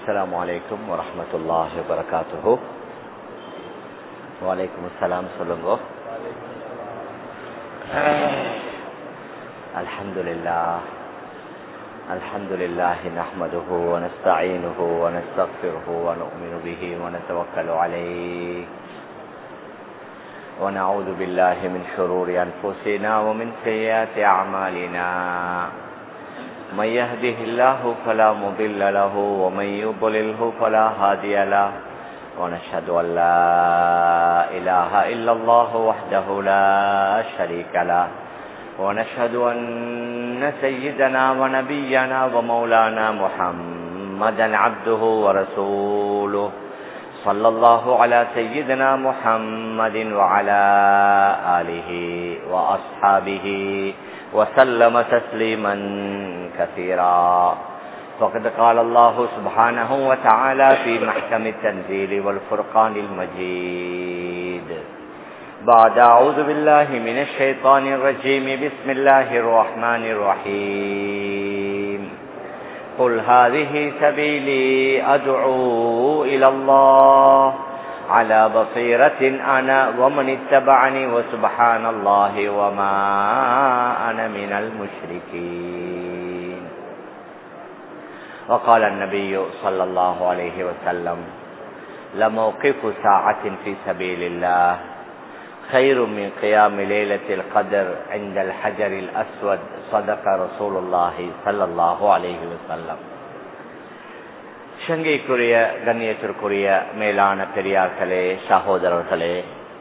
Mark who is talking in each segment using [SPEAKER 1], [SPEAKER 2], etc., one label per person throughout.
[SPEAKER 1] السلام عليكم ورحمة الله وبركاته وعليكم السلام சொல்லுங்க الحمد لله الحمد لله نحمده ونستعينه ونستغفره ونؤمن به ونتوكل عليه ونعوذ بالله من شرور أنفسنا ومن سيئات أعمالنا من يهده الله فلا مضل له ومن يضلله فلا هادي له ونشهد أن لا إله إلا الله وحده لا شريك له ونشهد أن سيدنا ونبينا ومولانا محمدا عبده ورسوله صلى الله على سيدنا محمد وعلى آله وأصحابه وسلم تسليما كثيرا فقد قال الله سبحانه وتعالى في محكم التنزيل والفرقان المجيد بعد أعوذ بالله من الشيطان الرجيم بسم الله الرحمن الرحيم قل هذه سبيلي أدعو إلى الله على بصيرة أنا ومن اتبعني وسبحان الله وما أنا من المشركين وقال النبي صلى الله عليه وسلم لموقف ساعة في سبيل الله خير من قيام ليلة القدر عند الحجر الأسود صدق رسول الله صلى الله عليه وسلم சங்கைக்குரிய கண்ணியத்திற்குரிய மேலான பெரியார்களே சகோதரர்களே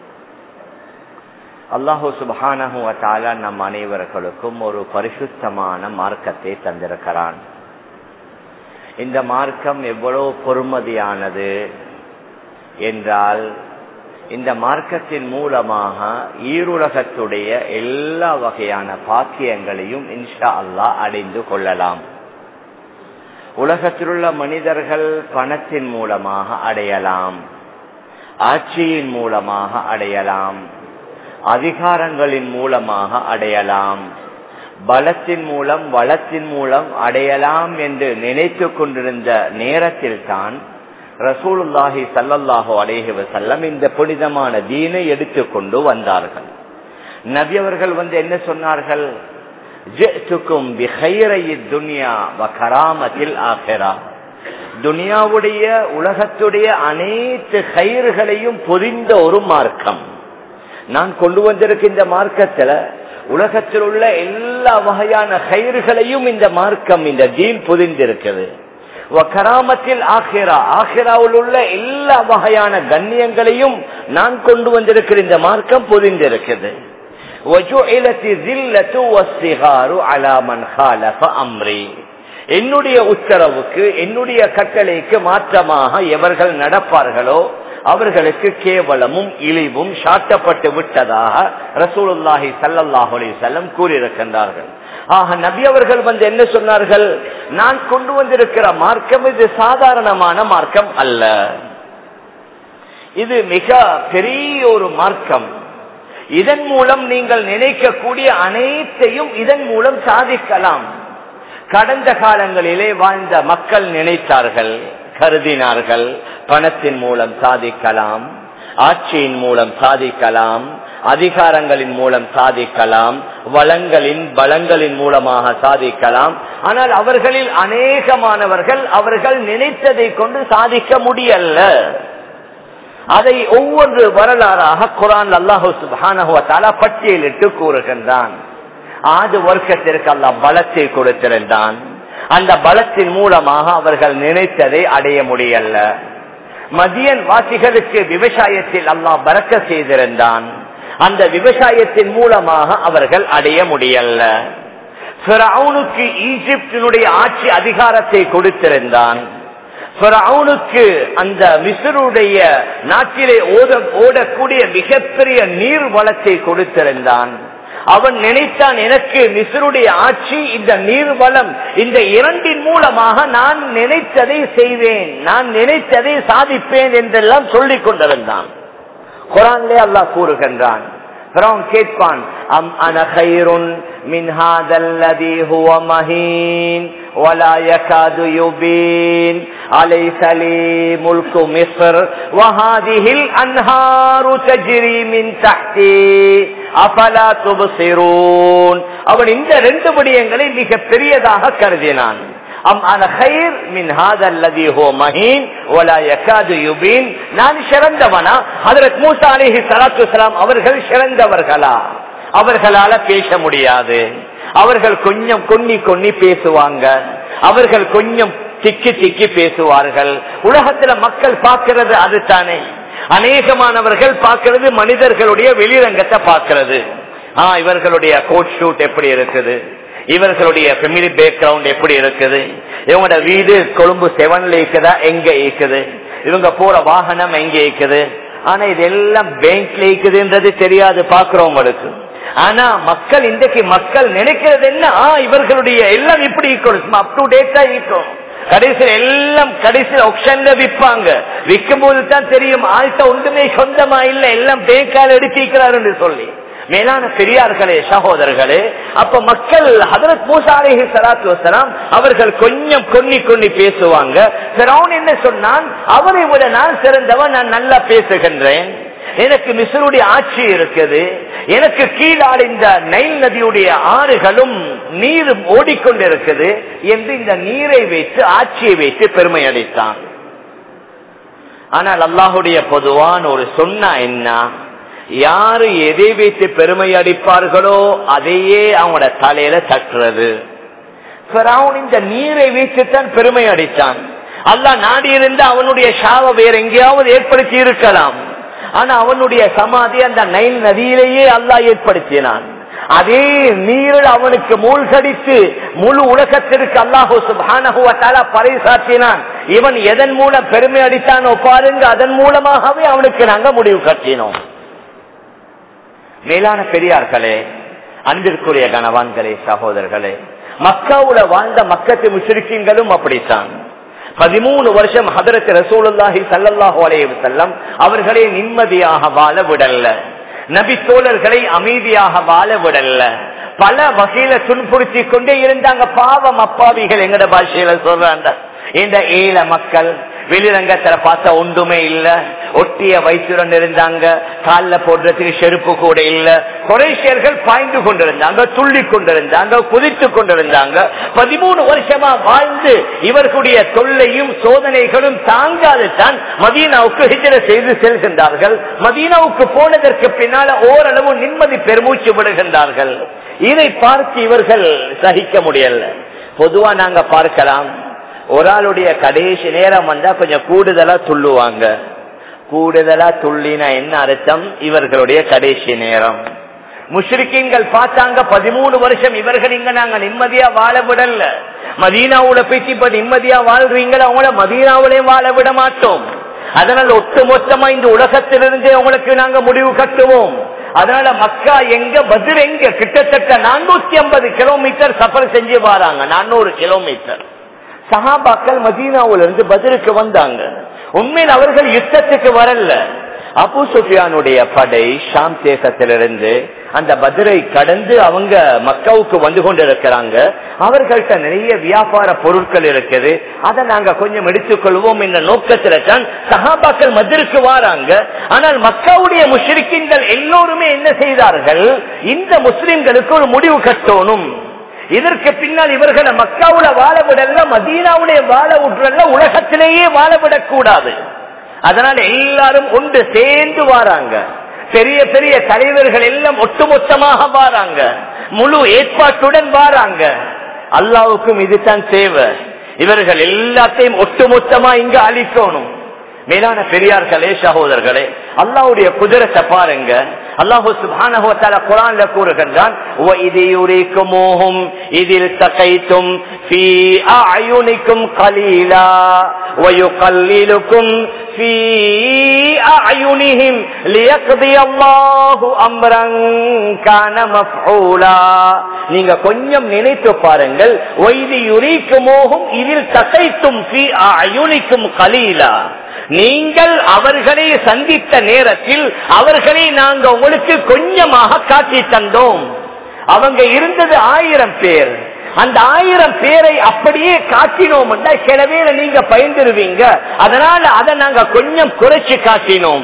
[SPEAKER 1] அல்லாஹூ சுபானஹுவத்தால நம் அனைவர்களுக்கும் ஒரு பரிசுத்தமான மார்க்கத்தை தந்திருக்கிறான் இந்த மார்க்கம் எவ்வளவு பொறுமதியானது என்றால் இந்த மார்க்கத்தின் மூலமாக ஈருலகத்துடைய எல்லா வகையான பாக்கியங்களையும் இன்ஷா அல்லா அடைந்து கொள்ளலாம் உலகத்திலுள்ள மனிதர்கள் பணத்தின் மூலமாக அடையலாம் ஆட்சியின் மூலமாக அடையலாம் அதிகாரங்களின் மூலமாக அடையலாம் பலத்தின் மூலம் வளத்தின் மூலம் அடையலாம் என்று நினைத்து கொண்டிருந்த நேரத்தில் தான் ரசூலுல்லாஹி சல்லல்லாஹு அலேஹி வசல்லம் இந்த புனிதமான தீனை எடுத்துக்கொண்டு வந்தார்கள் நபி அவர்கள் வந்து என்ன சொன்னார்கள் துனியாவுடைய உலகத்துடைய அனைத்து கயிறுகளையும் பொதிந்த ஒரு மார்க்கம் நான் கொண்டு வந்திருக்க இந்த மார்க்கத்துல உலகத்தில் உள்ள எல்லா வகையான கயிறுகளையும் இந்த மார்க்கம் இந்த தீன் பொதிந்திருக்கிறது கராமத்தில் ஆகிரா ஆகிராவில் உள்ள எல்லா வகையான கண்ணியங்களையும் நான் கொண்டு வந்திருக்கிற இந்த மார்க்கம் பொதிந்திருக்கிறது என்னுடைய உத்தரவுக்கு என்னுடைய கட்டளைக்கு மாற்றமாக எவர்கள் நடப்பார்களோ அவர்களுக்கு கேவலமும் இழிவும் சாட்டப்பட்டு விட்டதாக ரசூலுல்லாஹி சல்லாஹ் அலிசல்லம் கூறியிருக்கின்றார்கள் ஆக நபி அவர்கள் வந்து என்ன சொன்னார்கள் நான் கொண்டு வந்திருக்கிற மார்க்கம் இது சாதாரணமான மார்க்கம் அல்ல இது மிக பெரிய ஒரு மார்க்கம் இதன் மூலம் நீங்கள் நினைக்கக்கூடிய அனைத்தையும் இதன் மூலம் சாதிக்கலாம் கடந்த காலங்களிலே வாழ்ந்த மக்கள் நினைத்தார்கள் கருதினார்கள் பணத்தின் மூலம் சாதிக்கலாம் ஆட்சியின் மூலம் சாதிக்கலாம் அதிகாரங்களின் மூலம் சாதிக்கலாம் வளங்களின் பலங்களின் மூலமாக சாதிக்கலாம் ஆனால் அவர்களில் அநேகமானவர்கள் அவர்கள் நினைத்ததை கொண்டு சாதிக்க முடியல அதை ஒவ்வொரு வரலாறாக குரான் அல்லாஹூ சுபானஹுவத்தால பட்டியலிட்டு கூறுகின்றான் ஆது வர்க்கத்திற்கு அல்ல பலத்தை கொடுத்திருந்தான் அந்த பலத்தின் மூலமாக அவர்கள் நினைத்ததை அடைய முடியல மதியன் வாசிகளுக்கு விவசாயத்தில் அல்லாஹ் பறக்க செய்திருந்தான் அந்த விவசாயத்தின் மூலமாக அவர்கள் அடைய முடியல பிறவுனுக்கு ஈஜிப்டினுடைய ஆட்சி அதிகாரத்தை கொடுத்திருந்தான் பிறவுனுக்கு அந்த மிசருடைய நாட்டிலே ஓட ஓடக்கூடிய மிகப்பெரிய நீர் வளத்தை கொடுத்திருந்தான் அவன் நினைத்தான் எனக்கு மிசருடைய ஆட்சி இந்த நீர்வளம் இந்த இரண்டின் மூலமாக நான் நினைத்ததை செய்வேன் நான் நினைத்ததை சாதிப்பேன் என்றெல்லாம் சொல்லிக் கொண்டிருந்தான் குரான்லே அல்லாஹ் கூறுகின்றான் பிறகு கேட்பான் அம் அன கயிறுன் மின் ஹாதல்லதி ஹுவ மஹீன் ولا يكاد يبين أليس لي ملك مصر وهذه الأنهار تجري من تحتي أفلا تبصرون அவன் இந்த ரெண்டு விடயங்களை மிக பெரியதாக கருதினான் அம் அன خير من هذا الذي هو مهين ولا يكاد يبين நான் சிறந்தவனா ஹஜரத் மூசா அலைஹி ஸலாத்து வஸலாம் அவர்கள் சிறந்தவர்களா அவர்களால பேச முடியாது அவர்கள் கொஞ்சம் கொன்னி கொன்னி பேசுவாங்க அவர்கள் கொஞ்சம் திக்கி திக்கி பேசுவார்கள் உலகத்துல மக்கள் பார்க்கிறது அதுதானே அநேகமானவர்கள் பார்க்கிறது மனிதர்களுடைய வெளிரங்கத்தை பார்க்கிறது ஆஹ் இவர்களுடைய கோட் ஷூட் எப்படி இருக்குது இவர்களுடைய ஃபெமிலி பேக்ரவுண்ட் எப்படி இருக்குது இவங்களோட வீடு கொழும்பு செவன்ல இருக்குதா எங்க இருக்குது இவங்க போற வாகனம் எங்க இருக்குது ஆனா இதெல்லாம் பேங்க்ல இருக்குதுன்றது தெரியாது பாக்குறவங்களுக்கு ஆனா மக்கள் இன்றைக்கு மக்கள் நினைக்கிறது என்ன ஆ, இவர்களுடைய எல்லாம் இப்படி இருக்கும் அப் டு டேட்டா இருக்கும் கடைசியில் எல்லாம் கடைசியில் ஆப்ஷன்ல விற்பாங்க விற்கும் போது தான் தெரியும் ஆள்கிட்ட ஒன்றுமே சொந்தமா இல்ல எல்லாம் பேங்கால் எடுத்திருக்கிறார் சொல்லி மேலான பெரியார்களே சகோதரர்களே அப்ப மக்கள் ஹதரத் மூசாலேஹி சலாத்து வசலாம் அவர்கள் கொஞ்சம் கொன்னி கொன்னி பேசுவாங்க பிறவுன் என்ன சொன்னான் அவரை விட நான் சிறந்தவன் நான் நல்லா பேசுகின்றேன் எனக்கு மிசருடைய ஆட்சி இருக்குது எனக்கு கீழால் இந்த நைல் நதியுடைய ஆறுகளும் நீரும் ஓடிக்கொண்டிருக்குது என்று இந்த நீரை வைத்து ஆட்சியை வைத்து பெருமை அளித்தான் ஆனால் அல்லாஹுடைய பொதுவான ஒரு சொன்னா என்ன யாரு எதை வைத்து பெருமை அடிப்பார்களோ அதையே அவங்களோட தலையில தட்டுறது பிறவுன் இந்த நீரை வைத்துத்தான் பெருமை அடித்தான் அல்லாஹ் நாடி இருந்து அவனுடைய சாவ வேற எங்கேயாவது ஏற்படுத்தி இருக்கலாம் ஆனா அவனுடைய சமாதி அந்த நைல் நதியிலேயே அல்லாஹ் ஏற்படுத்தினான் அதே நீரில் அவனுக்கு மூழ்கடித்து முழு உலகத்திற்கு அல்லாஹூ சுபானகுவத்தால பறைசாற்றினான் இவன் எதன் மூலம் பெருமை அடித்தானோ பாருங்க அதன் மூலமாகவே அவனுக்கு நாங்க முடிவு கட்டினோம் மேலான பெரியார்களே அன்பிற்குரிய கணவான்களே சகோதரர்களே மக்காவுல வாழ்ந்த மக்கத்து முஸ்லிம்களும் அப்படித்தான் பதிமூணு வருஷம் ஹதரத் ரசூலுல்லாஹி சல்லல்லாஹு அலைஹி வஸல்லம் அவர்களை நிம்மதியாக வாழ விடல்ல நபி தோழர்களை அமைதியாக வாழ விடல்ல பல வகையில துன்புறுத்தி கொண்டே இருந்தாங்க பாவம் அப்பாவிகள் எங்கட பாஷையில சொல்றாங்க இந்த ஏழை மக்கள் வெளிரங்கத்துல பார்த்தா ஒன்றுமே இல்ல ஒட்டிய வயிற்றுடன் இருந்தாங்க காலில் போடுறதுக்கு செருப்பு கூட இல்ல குறைசியர்கள் பாய்ந்து கொண்டிருந்தாங்க துள்ளி கொண்டிருந்தாங்க குதித்து கொண்டிருந்தாங்க பதிமூணு வருஷமா வாழ்ந்து இவர்களுடைய தொல்லையும் சோதனைகளும் தாங்காது தான் மதீனாவுக்கு ஹிஜர செய்து செல்கின்றார்கள் மதீனாவுக்கு போனதற்கு பின்னால ஓரளவு நிம்மதி பெருமூச்சு விடுகின்றார்கள் இதை பார்த்து இவர்கள் சகிக்க முடியல பொதுவா நாங்க பார்க்கலாம் ஒரு ஆளுடைய கடைசி நேரம் வந்தா கொஞ்சம் கூடுதலா துள்ளுவாங்க கூடுதலா துள்ளினா என்ன அர்த்தம் இவர்களுடைய கடைசி நேரம் முஷ்ரிக்கீன்கள் பார்த்தாங்க பதிமூணு வருஷம் இவர்கள் இங்க நாங்க நிம்மதியா வாழ விடல மதீனாவுல போயிட்டு இப்ப நிம்மதியா வாழ்றீங்களா அவங்கள மதீனாவிலையும் வாழ விட மாட்டோம் அதனால ஒட்டு மொத்தமா இந்த உலகத்திலிருந்தே உங்களுக்கு நாங்க முடிவு கட்டுவோம் அதனால மக்கா எங்க பதில் எங்க கிட்டத்தட்ட நானூத்தி ஐம்பது கிலோமீட்டர் சஃபர் செஞ்சு வராங்க நானூறு கிலோமீட்டர் சஹாபாக்கள் மதீனாவுல இருந்து பதிலுக்கு வந்தாங்க உண்மையில் அவர்கள் யுத்தத்துக்கு வரல அபு சுஃபியானுடைய படை ஷாம் தேசத்திலிருந்து அந்த பதிரை கடந்து அவங்க மக்காவுக்கு வந்து கொண்டிருக்கிறாங்க அவர்கள்ட்ட நிறைய வியாபார பொருட்கள் இருக்குது அதை நாங்க கொஞ்சம் எடுத்துக்கொள்வோம் என்ற நோக்கத்துல தான் சஹாபாக்கள் மதிருக்கு வாராங்க ஆனால் மக்காவுடைய முஷ்ரிக்கின்கள் எல்லோருமே என்ன செய்தார்கள் இந்த முஸ்லிம்களுக்கு ஒரு முடிவு கட்டணும் இதற்கு பின்னால் இவர்களை மக்காவுல வாழ விடல மதீனாவுடைய வாழ விட்டுறல உலகத்திலேயே வாழ விடக்கூடாது அதனால எல்லாரும் ஒன்று சேர்ந்து வாராங்க பெரிய பெரிய தலைவர்கள் எல்லாம் ஒட்டுமொத்தமாக வாராங்க முழு ஏற்பாட்டுடன் வாராங்க அல்லாவுக்கும் இதுதான் தேவை இவர்கள் எல்லாத்தையும் ஒட்டுமொத்தமா இங்க அழிக்கணும் மேலான பெரியார்களே சகோதரர்களே அல்லாவுடைய குதிரத்தை பாருங்க அல்லாஹு சுப்ஹானஹு வ தஆலா குர்ஆன்ல கூறுகின்றான் வ இது யுரிக்குமூஹும் இதில் தகைத்தும் ஃபீ அயுனிக்கும் கலீலா வ யுகல்லிலுக்கும் ஃபீ அயுனிஹிம் லியக்தி அல்லாஹு அம்ரன் கான மஃஊலா நீங்க கொஞ்சம் நினைத்து பாருங்கள் வ இது யுரிக்குமூஹும் இதில் தகைத்தும் ஃபீ அயுனிக்கும் கலீலா நீங்கள் அவர்களை சந்தித்த நேரத்தில் அவர்களை நாங்க உங்களுக்கு கொஞ்சமாக காட்டி தந்தோம் அவங்க இருந்தது ஆயிரம் பேர் அந்த ஆயிரம் பேரை அப்படியே காட்டினோம் கிளவையில நீங்க பயந்துருவீங்க அதனால அதை நாங்க கொஞ்சம் குறைச்சு காட்டினோம்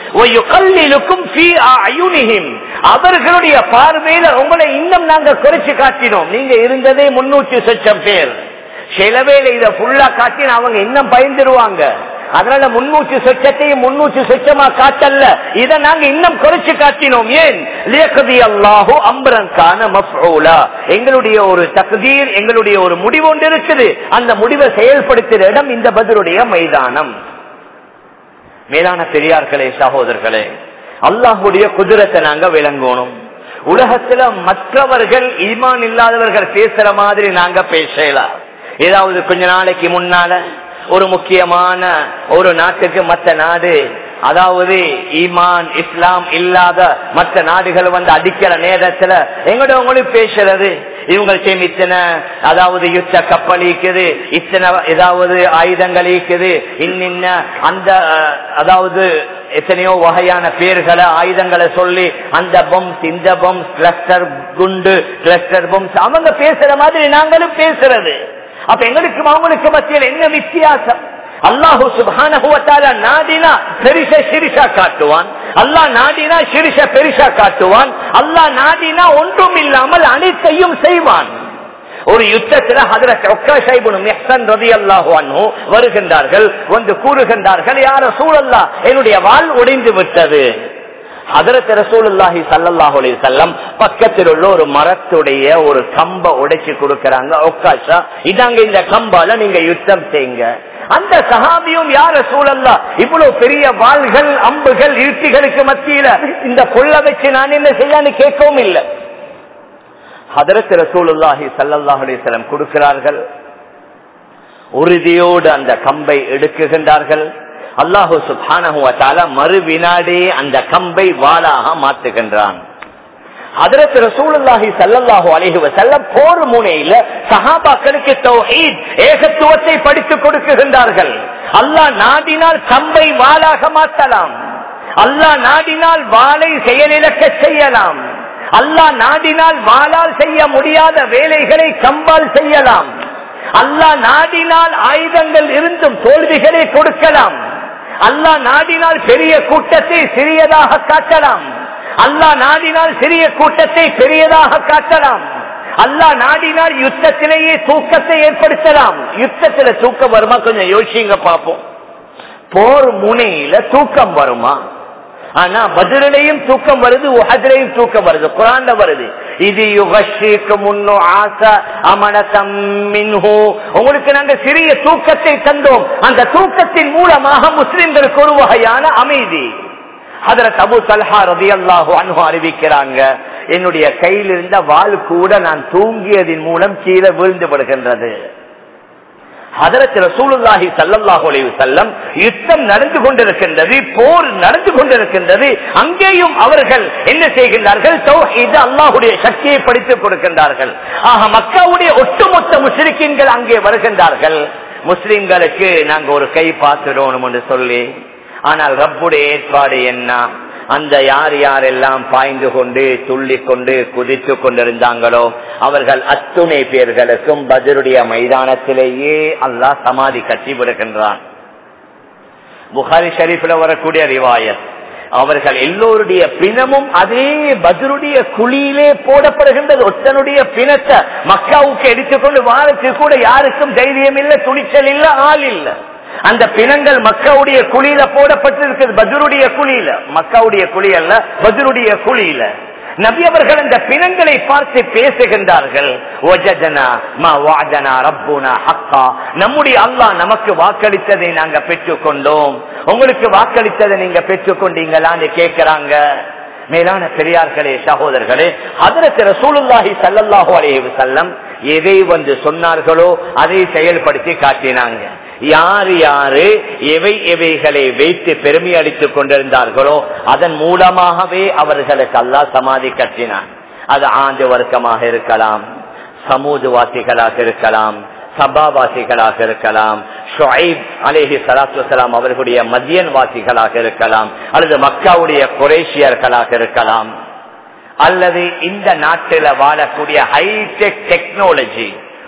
[SPEAKER 1] அவர்களுடைய பார்வையில உங்களை இன்னும் நாங்க குறைச்சு காட்டினோம் நீங்க இருந்ததே முன்னூற்றி சொச்சம் பேர் சிலவேல இத ஃபுல்லா காட்டின அவங்க இன்னும் பயந்துருவாங்க அதனால முன்னூற்றி சொச்சத்தையும் முன்னூற்றி சொச்சமா காட்டல்ல இதை நாங்க இன்னும் குறைச்சு காட்டினோம் ஏன் அல்லாஹோ அம்பரங்கான மஃபூலா எங்களுடைய ஒரு தகுதீர் எங்களுடைய ஒரு முடிவு ஒன்று இருக்குது அந்த முடிவை செயல்படுத்துகிற இடம் இந்த பதிலுடைய மைதானம் மேலான பெரியார்களே சகோதரர்களே அல்லாஹுடைய குதிரத்தை நாங்க விளங்கணும் உலகத்துல மற்றவர்கள் ஈமான் இல்லாதவர்கள் பேசுற மாதிரி நாங்க பேசலாம் ஏதாவது கொஞ்ச நாளைக்கு முன்னால ஒரு முக்கியமான ஒரு நாட்டுக்கு மற்ற நாடு அதாவது ஈமான் இஸ்லாம் இல்லாத மற்ற நாடுகள் வந்து அடிக்கிற நேரத்துல எங்கடவங்களும் பேசுறது இவங்க இத்தனை அதாவது யுத்த கப்பல் இருக்குது இத்தனை ஏதாவது ஆயுதங்கள் இருக்குது இன்னின்ன அந்த அதாவது எத்தனையோ வகையான பேர்களை ஆயுதங்களை சொல்லி அந்த பொம்ஸ் இந்த பொம்ஸ் கிளஸ்டர் குண்டு கிளஸ்டர் பொம்ஸ் அவங்க பேசுற மாதிரி நாங்களும் பேசுறது அப்ப எங்களுக்கும் அவங்களுக்கு மத்தியில் என்ன வித்தியாசம் அல்லாஹு சுபான நாடினா பெரிச சிரிசா காட்டுவான் அல்லாஹ் நாடினா சிரிச பெரிசா காட்டுவான் அல்லாஹ் நாடினா ஒன்றும் இல்லாமல் அனைத்தையும் செய்வான் ஒரு யுத்தத்தில் வருகின்றார்கள் வந்து கூறுகின்றார்கள் யார சூழல்லா என்னுடைய வாழ் உடைந்து விட்டது பக்கத்தில் உள்ள ஒரு மரத்துடைய ஒரு கம்ப உடைச்சு கொடுக்கறாங்க ஒக்காஷா இதாங்க இந்த கம்பால நீங்க யுத்தம் செய்யுங்க அந்த சகாபியும் யார சூழல்லா இவ்வளவு பெரிய வாள்கள் அம்புகள் இருட்டிகளுக்கு மத்தியில இந்த கொள்ள வச்சு நான் என்ன செய்யான்னு கேட்கவும் இல்லை ஹதரத் ரசூலுல்லாஹி சல்லாஹுலேசலம் கொடுக்கிறார்கள் உறுதியோடு அந்த கம்பை எடுக்குகின்றார்கள் அல்லாஹு சுபான மறு வினாடி அந்த கம்பை வாளாக மாற்றுகின்றான் அதற்கு ரசூலுல்லாஹி சல்லல்லாஹு அலைஹி வஸல்லம் போர் முனையில சஹாபாக்களுக்கு தௌஹீத் ஏகத்துவத்தை படித்துக் கொடுக்குகின்றார்கள் அல்லாஹ் நாடினால் கம்பை வாளாக மாற்றலாம் அல்லாஹ் நாடினால் வாளை செயலிழக்க செய்யலாம் அல்லாஹ் நாடினால் வாளால் செய்ய முடியாத வேலைகளை கம்பால் செய்யலாம் அல்லாஹ் நாடினால் ஆயுதங்கள் இருந்தும் தோல்விகளை கொடுக்கலாம் அல்லாஹ் நாடினால் பெரிய கூட்டத்தை சிறியதாக காட்டலாம் அல்லாஹ் நாடினால் சிறிய கூட்டத்தை பெரியதாக காட்டலாம் அல்லாஹ் நாடினால் யுத்தத்திலேயே தூக்கத்தை ஏற்படுத்தலாம் யுத்தத்துல தூக்கம் வருமா கொஞ்சம் யோசிங்க பார்ப்போம் போர் முனையில தூக்கம் வருமா ஆனா பதிலையும் தூக்கம் வருது உஹதிலையும் தூக்கம் வருது குரான்ல வருது இது யுகஷிக்கு முன்னோ ஆசை அமனதம் மின்ஹு உங்களுக்கு நாங்க சிறிய தூக்கத்தை தந்தோம் அந்த தூக்கத்தின் மூலமாக முஸ்லிம்களுக்கு ஒரு வகையான அமைதி அதுல தபு சல்ஹா ரதி அல்லாஹு அன்பு அறிவிக்கிறாங்க என்னுடைய கையில் இருந்த வாள் கூட நான் தூங்கியதின் மூலம் கீழே வீழ்ந்து விடுகின்றது ரசூலுல்லாஹி சல்லல்லாஹு அலைஹி வஸல்லம் யுத்தம் நடந்து கொண்டிருக்கின்றது போர் நடந்து கொண்டிருக்கின்றது அங்கேயும் அவர்கள் என்ன செய்கின்றார்கள் தௌஹீத் அல்லாஹ்வுடைய சக்தியை படித்துக் கொடுக்கின்றார்கள் ஆக மக்காவுடைய ஒட்டுமொத்த முஸ்லிம்கள் அங்கே வருகின்றார்கள் முஸ்லிம்களுக்கு நாங்க ஒரு கை பார்த்துடணும் என்று சொல்லி ஆனால் ரப்புடைய ஏற்பாடு என்ன அந்த யார் யாரெல்லாம் பாய்ந்து கொண்டு துள்ளி கொண்டு குதித்து கொண்டிருந்தாங்களோ அவர்கள் அத்துணை பேர்களுக்கும் பதிலுடைய மைதானத்திலேயே அல்லாஹ் சமாதி கட்டி விடுகின்றான் புகாரி ஷரீஃபில் வரக்கூடிய ரிவாயத் அவர்கள் எல்லோருடைய பிணமும் அதே பதிலுடைய குழியிலே போடப்படுகின்றது ஒத்தனுடைய பிணத்தை மக்காவுக்கு எடுத்துக்கொண்டு வாரத்துக்கு கூட யாருக்கும் தைரியம் இல்லை துணிச்சல் இல்லை ஆள் இல்லை அந்த பிணங்கள் மக்காவுடைய குழியில போடப்பட்டிருக்கிறது பஜருடைய குழியில மக்காவுடைய குழி அல்ல பஜருடைய குழியில நபி அவர்கள் அந்த பிணங்களை பார்த்து பேசுகின்றார்கள் நம்முடைய அல்லாஹ் நமக்கு வாக்களித்ததை நாங்க பெற்றுக் கொண்டோம் உங்களுக்கு வாக்களித்ததை நீங்க பெற்றுக் கொண்டீங்களான்னு கேட்கிறாங்க மேலான பெரியார்களே சகோதரர்களே அதற்கு ரசூலுல்லாஹி சல்லல்லாஹு அலைஹி வஸல்லம் எதை வந்து சொன்னார்களோ அதை செயல்படுத்தி காட்டினாங்க யார் யாரு எவை எவைகளை வைத்து பெருமை அடித்துக் கொண்டிருந்தார்களோ அதன் மூலமாகவே அவர்களுக்கு அல்லா சமாதி கட்டினான் அது ஆண்டு வர்க்கமாக இருக்கலாம் சமூகவாசிகளாக இருக்கலாம் சபாவாசிகளாக இருக்கலாம் ஷுஐப் அலேஹி சலாத்துலாம் அவர்களுடைய மதியன் வாசிகளாக இருக்கலாம் அல்லது மக்காவுடைய குரேஷியர்களாக இருக்கலாம் அல்லது இந்த நாட்டில் வாழக்கூடிய ஹைடெக் டெக்னாலஜி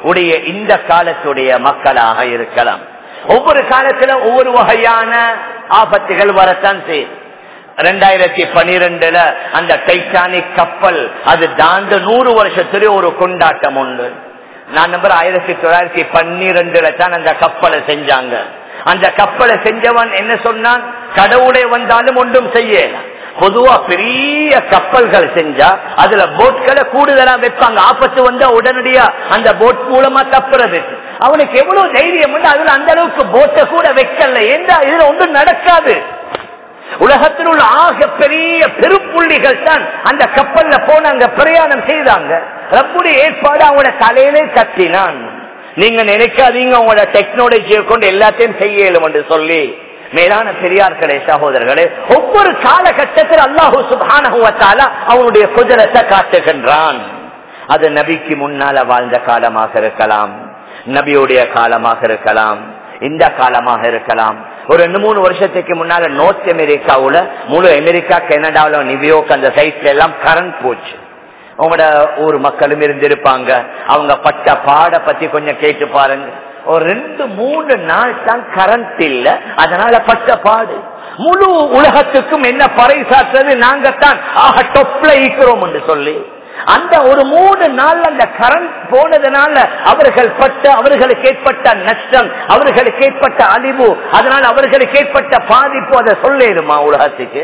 [SPEAKER 1] உடைய இந்த காலத்துடைய மக்களாக இருக்கலாம் ஒவ்வொரு காலத்துல ஒவ்வொரு வகையான ஆபத்துகள் வரத்தான் செய்யும் ரெண்டாயிரத்தி பனிரெண்டுல அந்த டைட்டானிக் கப்பல் அது தாண்ட நூறு வருஷத்துல ஒரு கொண்டாட்டம் உண்டு நான் நம்பர் ஆயிரத்தி தொள்ளாயிரத்தி பன்னிரெண்டுல தான் அந்த கப்பலை செஞ்சாங்க அந்த கப்பலை செஞ்சவன் என்ன சொன்னான் கடவுளை வந்தாலும் ஒன்றும் செய்யல பொதுவா பெரிய கப்பல்கள் செஞ்சா அதுல போட்களை கூடுதலா வைப்பாங்க ஆபத்து வந்தா உடனடியா அந்த போட் மூலமா தப்புறது அவனுக்கு எவ்வளவு தைரியம் உண்டு அதுல அந்த அளவுக்கு போட்டை கூட வைக்கல ஏண்டா இதுல ஒன்றும் நடக்காது உலகத்தில் உள்ள ஆக பெரிய பெருப்புள்ளிகள் தான் அந்த கப்பல்ல போன அங்க பிரயாணம் செய்தாங்க ரப்புடைய ஏற்பாடு அவங்களோட தலையிலே கட்டினான் நீங்க நினைக்காதீங்க உங்களோட டெக்னாலஜியை கொண்டு எல்லாத்தையும் செய்யலும் என்று சொல்லி மேலான பெரியார்களே சகோதரர்களே ஒவ்வொரு காலகட்டத்தில் அல்லாஹூ சுபான அவனுடைய குதிரத்தை காட்டுகின்றான் அது நபிக்கு முன்னால வாழ்ந்த காலமாக இருக்கலாம் நபியுடைய காலமாக இருக்கலாம் இந்த காலமாக இருக்கலாம் ஒரு ரெண்டு மூணு வருஷத்துக்கு முன்னால நோர்த் அமெரிக்காவுல முழு அமெரிக்கா கனடாவில நியூயோர்க் அந்த சைட்ல எல்லாம் கரண்ட் போச்சு உங்களோட ஊர் மக்களும் இருந்திருப்பாங்க அவங்க பட்ட பாட பத்தி கொஞ்சம் கேட்டு பாருங்க ஒரு ரெண்டு மூணு நாள் தான் கரண்ட் இல்ல அதனால பட்ட பாடு முழு உலகத்துக்கும் என்ன பறைசாற்றுறது நாங்க தான் ஆக டொப்ல ஈக்கிறோம் என்று சொல்லி அந்த ஒரு மூணு நாள் அந்த கரண்ட் போனதுனால அவர்கள் பட்ட அவர்களுக்கு ஏற்பட்ட நஷ்டம் அவர்களுக்கு ஏற்பட்ட அழிவு அதனால அவர்களுக்கு ஏற்பட்ட பாதிப்பு அதை சொல்லிடுமா உலகத்துக்கு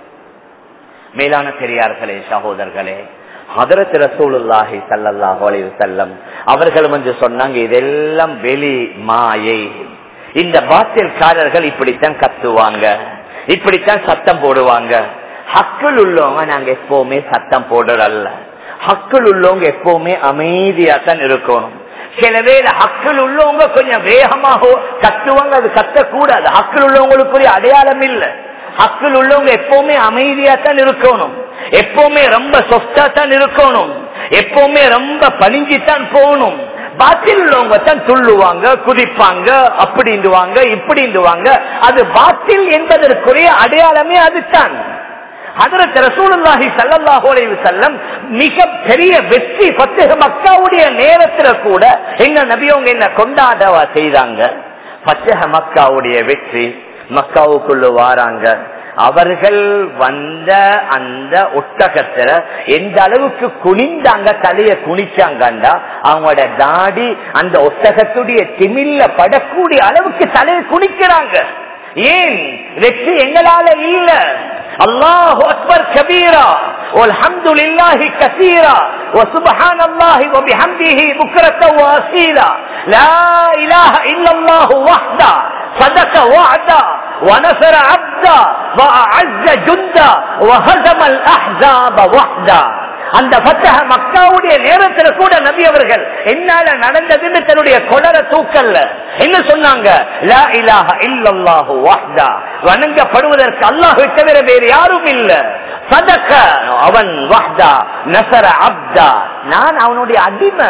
[SPEAKER 1] மேலான பெரியார்களே சகோதரர்களே ஹதரத் ரசூலுல்லாஹி சல்லல்லாஹு அலைஹி வஸல்லம் அவர்கள் வந்து சொன்னாங்க இதெல்லாம் வெளி மாயை இந்த பாத்தியல்காரர்கள் இப்படித்தான் கத்துவாங்க இப்படித்தான் சத்தம் போடுவாங்க ஹக்கில் உள்ளவங்க நாங்க எப்பவுமே சத்தம் போடுறல்ல ஹக்கில் உள்ளவங்க எப்பவுமே அமைதியா தான் இருக்கணும் சில வேலை ஹக்கில் உள்ளவங்க கொஞ்சம் வேகமாக கத்துவாங்க அது கத்தக்கூடாது ஹக்கில் உள்ளவங்களுக்குரிய அடையாளம் இல்லை ஹக்கில் உள்ளவங்க எப்பவுமே அமைதியா தான் இருக்கணும் எப்பவுமே ரொம்ப சொஃப்டா தான் இருக்கணும் எப்பவுமே ரொம்ப பணிஞ்சுத்தான் போகணும் பாத்தில் உள்ளவங்க தான் துள்ளுவாங்க குதிப்பாங்க அப்படின்டுவாங்க இப்படின்டுவாங்க அது பாத்தில் என்பதற்குரிய அடையாளமே அதுதான் அதற்கு ரசூலுல்லாஹி ஸல்லல்லாஹு அலைஹி வஸல்லம் மிக பெரிய வெற்றி பத்தக மக்காவுடைய நேரத்துல கூட எங்க நபியவங்க என்ன கொண்டாடவா செய்தாங்க பத்தக மக்காவுடைய வெற்றி மக்காவுக்குள்ள வாராங்க அவர்கள் வந்த அந்த ஒட்டகத்துல எந்த அளவுக்கு குனிந்தாங்க தலைய குனிச்சாங்கண்டா அவங்களோட தாடி அந்த ஒட்டகத்துடைய திமில்ல படக்கூடிய அளவுக்கு தலையை குனிக்கிறாங்க ஏன் வெற்றி எங்களால இல்ல அல்லாஹு அக்பர் கபீரா والحمد لله كثيرا وسبحان الله وبحمده بكرة وأصيلا لا إله إلا الله وحده صدق وعدا ونصر عبدا وأعز جندا وهزم الأحزاب وحدا அந்த பத்தக மக்காவுடைய நேரத்துல கூட நபி அவர்கள் என்னால நடந்ததுன்னு தன்னுடைய கொடர தூக்கல்ல என்ன சொன்னாங்க லா இலாஹ இல்லல்லாஹு வஹ்தா வணங்கப்படுவதற்கு அல்லாஹ் தவிர வேறு யாரும் இல்ல சதக்க அவன் வஹ்தா நசர அப்தா நான் அவனுடைய அடிமை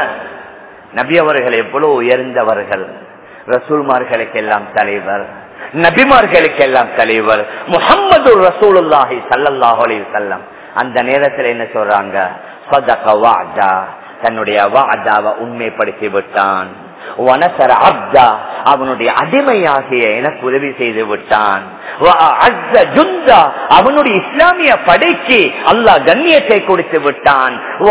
[SPEAKER 1] நபி அவர்கள் எவ்வளவு உயர்ந்தவர்கள் ரசூல்மார்களுக்கெல்லாம் தலைவர் நபிமார்களுக்கெல்லாம் தலைவர் முகம்மது ரசூலுல்லாஹி சல்லல்லாஹு அலைஹி வஸல்லம் அந்த நேரத்தில் என்ன சொல்றாங்க சதக வாஜா தன்னுடைய வாஜாவை உண்மைப்படுத்தி விட்டான் வனசர அப்தா அவனுடைய அடிமையாகிய எனக்கு உதவி செய்து விட்டான் அவனுடைய இஸ்லாமிய படைக்கு அல்லாஹ் கண்ணியத்தை கொடுத்து விட்டான்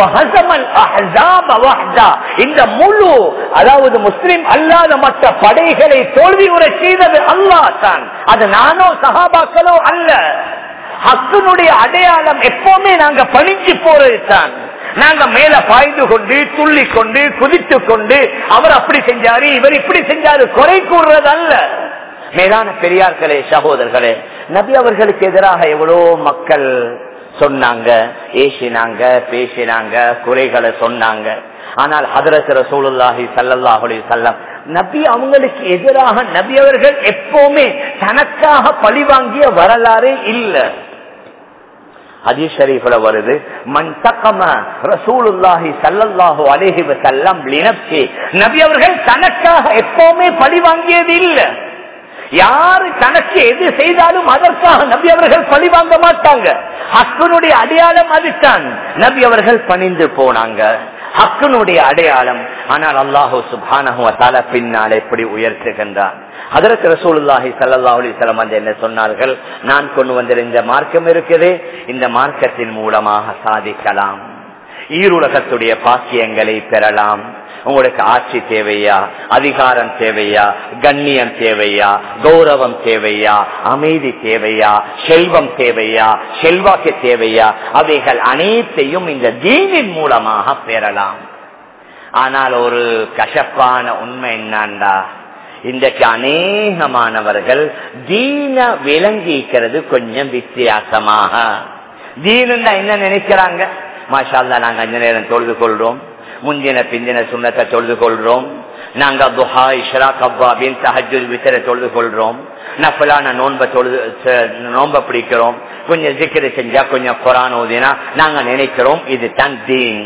[SPEAKER 1] இந்த முழு அதாவது முஸ்லிம் அல்லாத மற்ற படைகளை தோல்வி உரை செய்தது அல்லாஹ் தான் அது நானோ சகாபாக்களோ அல்ல ஹக்கனுடைய அடையாளம் எப்பவுமே நாங்க பணிஞ்சு போறது தான் நாங்க மேல பாய்ந்து கொண்டு துள்ளி கொண்டு குதித்து கொண்டு அவர் அப்படி செஞ்சாரு இவர் இப்படி செஞ்சாரு குறை கூறுறது அல்ல மேலான பெரியார்களே சகோதரர்களே நபி அவர்களுக்கு எதிராக எவ்வளோ மக்கள் சொன்னாங்க ஏசினாங்க பேசினாங்க குறைகளை சொன்னாங்க ஆனால் ஹதரத் ரசூலுல்லாஹி சல்லல்லாஹுலி சல்லம் நபி அவங்களுக்கு எதிராக நபி அவர்கள் எப்பவுமே தனக்காக பழிவாங்கிய வரலாறு இல்லை ஹதீஸ் ஷரீஃப்ல வருது மன் தக்கம ரசூலுல்லாஹி ஸல்லல்லாஹு அலைஹி வஸல்லம் லினப்சி நபி அவர்கள் தனக்காக எப்பவுமே பழி வாங்கியது இல்ல யாரு தனக்கு எது செய்தாலும் அதற்காக நபி அவர்கள் பழி வாங்க மாட்டாங்க ஹஸ்பனுடைய அடையாளம் அதுதான் நபி அவர்கள் பணிந்து போனாங்க ஹக்கனுடைய அடையாளம் ஆனால் அல்லாஹூ சுபானஹுவத்தால பின்னால் எப்படி உயர்த்துகின்றார் அதற்கு ரசூலுல்லாஹி சல்லா அலிசலம் வந்து என்ன சொன்னார்கள் நான் கொண்டு வந்திருந்த மார்க்கம் இருக்குது இந்த மார்க்கத்தின் மூலமாக சாதிக்கலாம் ஈருலகத்துடைய பாக்கியங்களை பெறலாம் உங்களுக்கு ஆட்சி தேவையா அதிகாரம் தேவையா கண்ணியம் தேவையா கௌரவம் தேவையா அமைதி தேவையா செல்வம் தேவையா செல்வாக்கு தேவையா அவைகள் அனைத்தையும் இந்த தீனின் மூலமாக பெறலாம் ஆனால் ஒரு கசப்பான உண்மை என்னண்டா இன்றைக்கு அநேகமானவர்கள் தீன விளங்கிக்கிறது கொஞ்சம் வித்தியாசமாக தீனுன்னா என்ன நினைக்கிறாங்க மாஷால்லா நாங்க அஞ்சு நேரம் தொழுது கொள்றோம் முந்தின பிந்தின சுண்ணத்தை தொழுது கொள்றோம் நாங்க துஹா இஷ்ரா கப்பாபின் தஹஜு வித்தரை தொழுது கொள்றோம் நஃபலான நோன்பை தொழுது நோன்பை பிடிக்கிறோம் கொஞ்சம் ஜிக்கிர செஞ்சா கொஞ்சம் குரான் ஓதினா நாங்க நினைக்கிறோம் இது தான் தீன்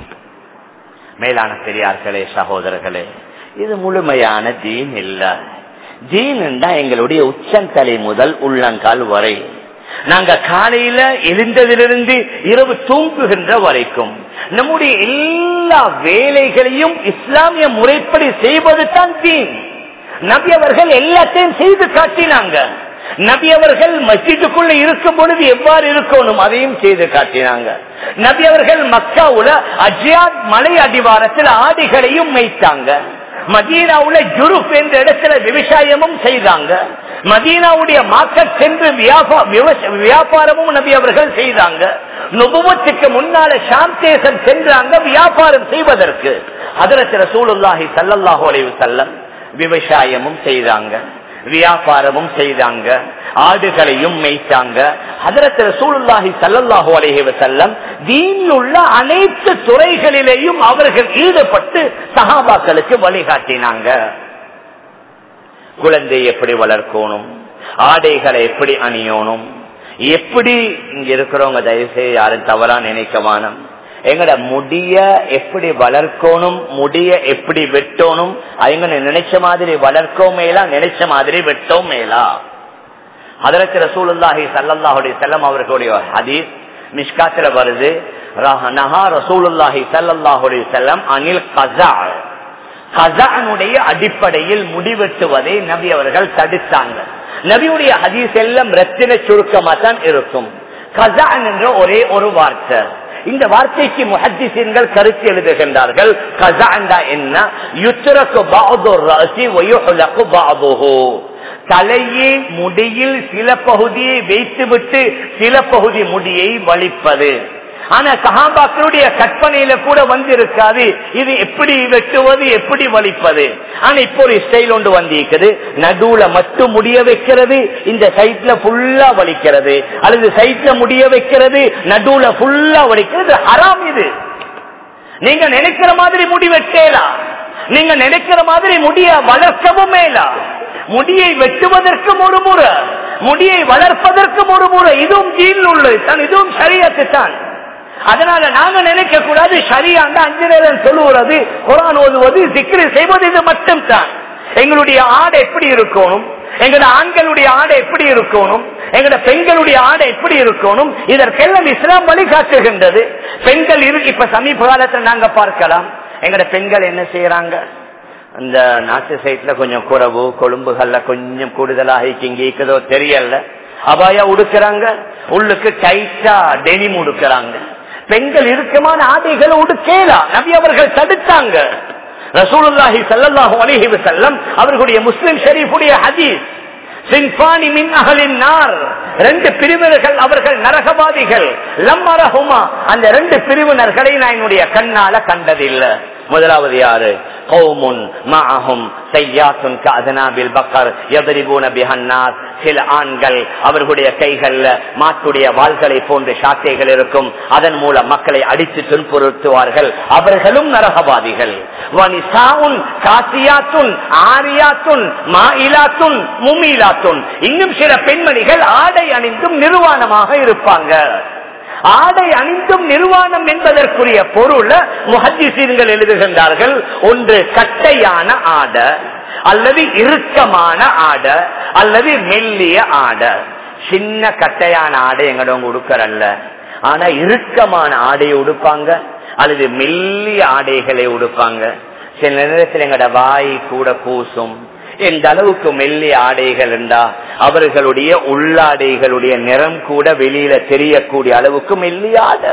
[SPEAKER 1] மேலான பெரியார்களே சகோதரர்களே இது முழுமையான தீன் இல்ல தீன் எங்களுடைய உச்சந்தலை முதல் உள்ளங்கால் வரை நாங்க காலையில எழுந்ததிலிருந்து இரவு தூங்குகின்ற வரைக்கும் நம்முடைய எல்லா வேலைகளையும் இஸ்லாமிய முறைப்படி செய்வது தான் தீன் நபி அவர்கள் எல்லாத்தையும் செய்து காட்டினாங்க நபி அவர்கள் மஸ்ஜிதுக்குள்ள இருக்கும் பொழுது எவ்வாறு இருக்கணும் அதையும் செய்து காட்டினாங்க நபி அவர்கள் மக்காவுல அஜியாத் மலை அடிவாரத்தில் ஆடிகளையும் மேய்த்தாங்க மதீனாவுல ஜுருப் என்ற இடத்துல விவசாயமும் செய்தாங்க மதீனாவுடைய மார்க்கெட் சென்று வியாபாரமும் நபி அவர்கள் செய்தாங்க நுபுவத்துக்கு முன்னால ஷாம் தேசம் சென்றாங்க வியாபாரம் செய்வதற்கு அதற்கு ரசூலுல்லாஹி சல்லல்லாஹு அலைவு செல்லம் விவசாயமும் செய்தாங்க வியாபாரமும் செய்தாங்க ஆடுகளையும் மேய்த்தாங்க அதரத்தில் சூழ்நாகி சல்லல்லாஹு அலைஹி செல்லம் தீனில் உள்ள அனைத்து துறைகளிலேயும் அவர்கள் ஈடுபட்டு சகாபாக்களுக்கு வழிகாட்டினாங்க குழந்தை எப்படி வளர்க்கணும் ஆடைகளை எப்படி அணியணும் எப்படி இங்க இருக்கிறவங்க தயவுசெய்து யாரும் தவறா நினைக்கவானம் எங்கட முடிய எப்படி வளர்க்கணும் முடிய எப்படி வெட்டணும் அவங்க நினைச்ச மாதிரி வளர்க்கவும் மேலா நினைச்ச மாதிரி வெட்டவும் மேலா அதற்கு ரசூலுல்லாஹி சல்லாஹுடைய செல்லம் அவர்களுடைய ஹதீஸ் மிஷ்காத்துல வருது நஹா ரசூலுல்லாஹி சல்லாஹுடைய செல்லம் அனில் கசா கசானுடைய அடிப்படையில் முடிவெட்டுவதை நபி அவர்கள் தடுத்தாங்க நபியுடைய ஹதீஸ் எல்லாம் ரத்தின சுருக்கமா தான் இருக்கும் கசான் என்ற ஒரே ஒரு வார்த்தை இந்த வார்த்தைக்கு முஹத்திசீன்கள் கருத்து எழுதுகின்றார்கள் கசாண்டா என்ன யுத்தரக்கு பாது ராசி ஒயுலக்கு பாதுஹோ தலையே முடியில் சில பகுதியை வைத்துவிட்டு சில பகுதி முடியை வலிப்பது ஆனா சஹாபாக்களுடைய கற்பனையில கூட வந்து இருக்காது இது எப்படி வெட்டுவது எப்படி வலிப்பது ஆனா இப்போ ஒரு ஸ்டைல் ஒன்று வந்திருக்குது நடுவுல மட்டும் முடிய வைக்கிறது இந்த சைட்ல ஃபுல்லா வலிக்கிறது அல்லது சைட்ல முடிய வைக்கிறது நடுவுல ஃபுல்லா வலிக்கிறது ஹராம் இது நீங்க நினைக்கிற மாதிரி முடி வெட்டேலாம் நீங்க நினைக்கிற மாதிரி முடிய வளர்க்கவும் மேலா முடியை வெட்டுவதற்கும் ஒரு முறை முடியை வளர்ப்பதற்கும் ஒரு முறை இதுவும் ஜீல் உள்ளது தான் இதுவும் சரியத்து தான் அதனால நாங்க நினைக்க கூடாது சரியாண்ட அஞ்சு நேரம் சொல்லுவது குரான் ஓதுவது சிக்கிரி செய்வது இது மட்டும் தான் எங்களுடைய ஆடை எப்படி இருக்கணும் எங்கட ஆண்களுடைய ஆடை எப்படி இருக்கணும் எங்கட பெண்களுடைய ஆடை எப்படி இருக்கணும் இதற்கெல்லாம் இஸ்லாம் வழிகாட்டுகின்றது பெண்கள் இருக்கு இப்ப சமீப காலத்துல நாங்க பார்க்கலாம் எங்கட பெண்கள் என்ன செய்யறாங்க இந்த நாட்டு சைட்ல கொஞ்சம் குறவு கொழும்புகள்ல கொஞ்சம் கூடுதலாக இங்கிக்குதோ தெரியல அபாயா உடுக்கிறாங்க உள்ளுக்கு டைட்டா டெனிம் உடுக்கிறாங்க பெண்கள் இறுக்கமான ஆடைகளை உடுக்கேலாம் நபி அவர்கள் தடுத்தாங்க ரசூலுல்லாஹி சல்லாஹூ அலிஹி வசல்லம் அவர்களுடைய முஸ்லிம் ஷரீஃபுடைய ஹதீஸ் சின்பானி மின் அகலின் நார் ரெண்டு பிரிவினர்கள் அவர்கள் நரகவாதிகள் லம்மரஹுமா அந்த ரெண்டு பிரிவினர்களை நான் என்னுடைய கண்ணால கண்டதில்லை முதலாவது யாரு கௌமுன் மாஹும் செய்யாத்துன் கதனாபில் பக்கர் எதிரிபூன பிஹன்னார் சில ஆண்கள் அவர்களுடைய கைகள்ல மாட்டுடைய வாள்களை போன்ற சாட்டைகள் இருக்கும் அதன் மூலம் மக்களை அடித்து துன்புறுத்துவார்கள் அவர்களும் நரகவாதிகள் வனிசாவுன் காசியாத்துன் ஆரியாத்துன் மாயிலாத்துன் முமீலாத்துன் இன்னும் சில பெண்மணிகள் ஆடை அணிந்தும் நிர்வாணமாக இருப்பாங்க ஆடை அணிந்தும் நிர்வாணம் என்பதற்குரிய பொருள் முகஜிசீன்கள் எழுதுகின்றார்கள் ஒன்று கட்டையான ஆடை அல்லது இறுக்கமான ஆடை அல்லது மெல்லிய ஆடை சின்ன கட்டையான ஆடை எங்கடவங்க உடுக்கறல்ல ஆனா இறுக்கமான ஆடையை உடுப்பாங்க அல்லது மெல்லிய ஆடைகளை உடுப்பாங்க சில நேரத்தில் எங்கட வாய் கூட கூசும் எந்த அளவுக்கு மெல்லிய ஆடைகள் இருந்தா அவர்களுடைய உள்ளாடைகளுடைய நிறம் கூட வெளியில தெரியக்கூடிய அளவுக்கு மெல்லிய ஆடை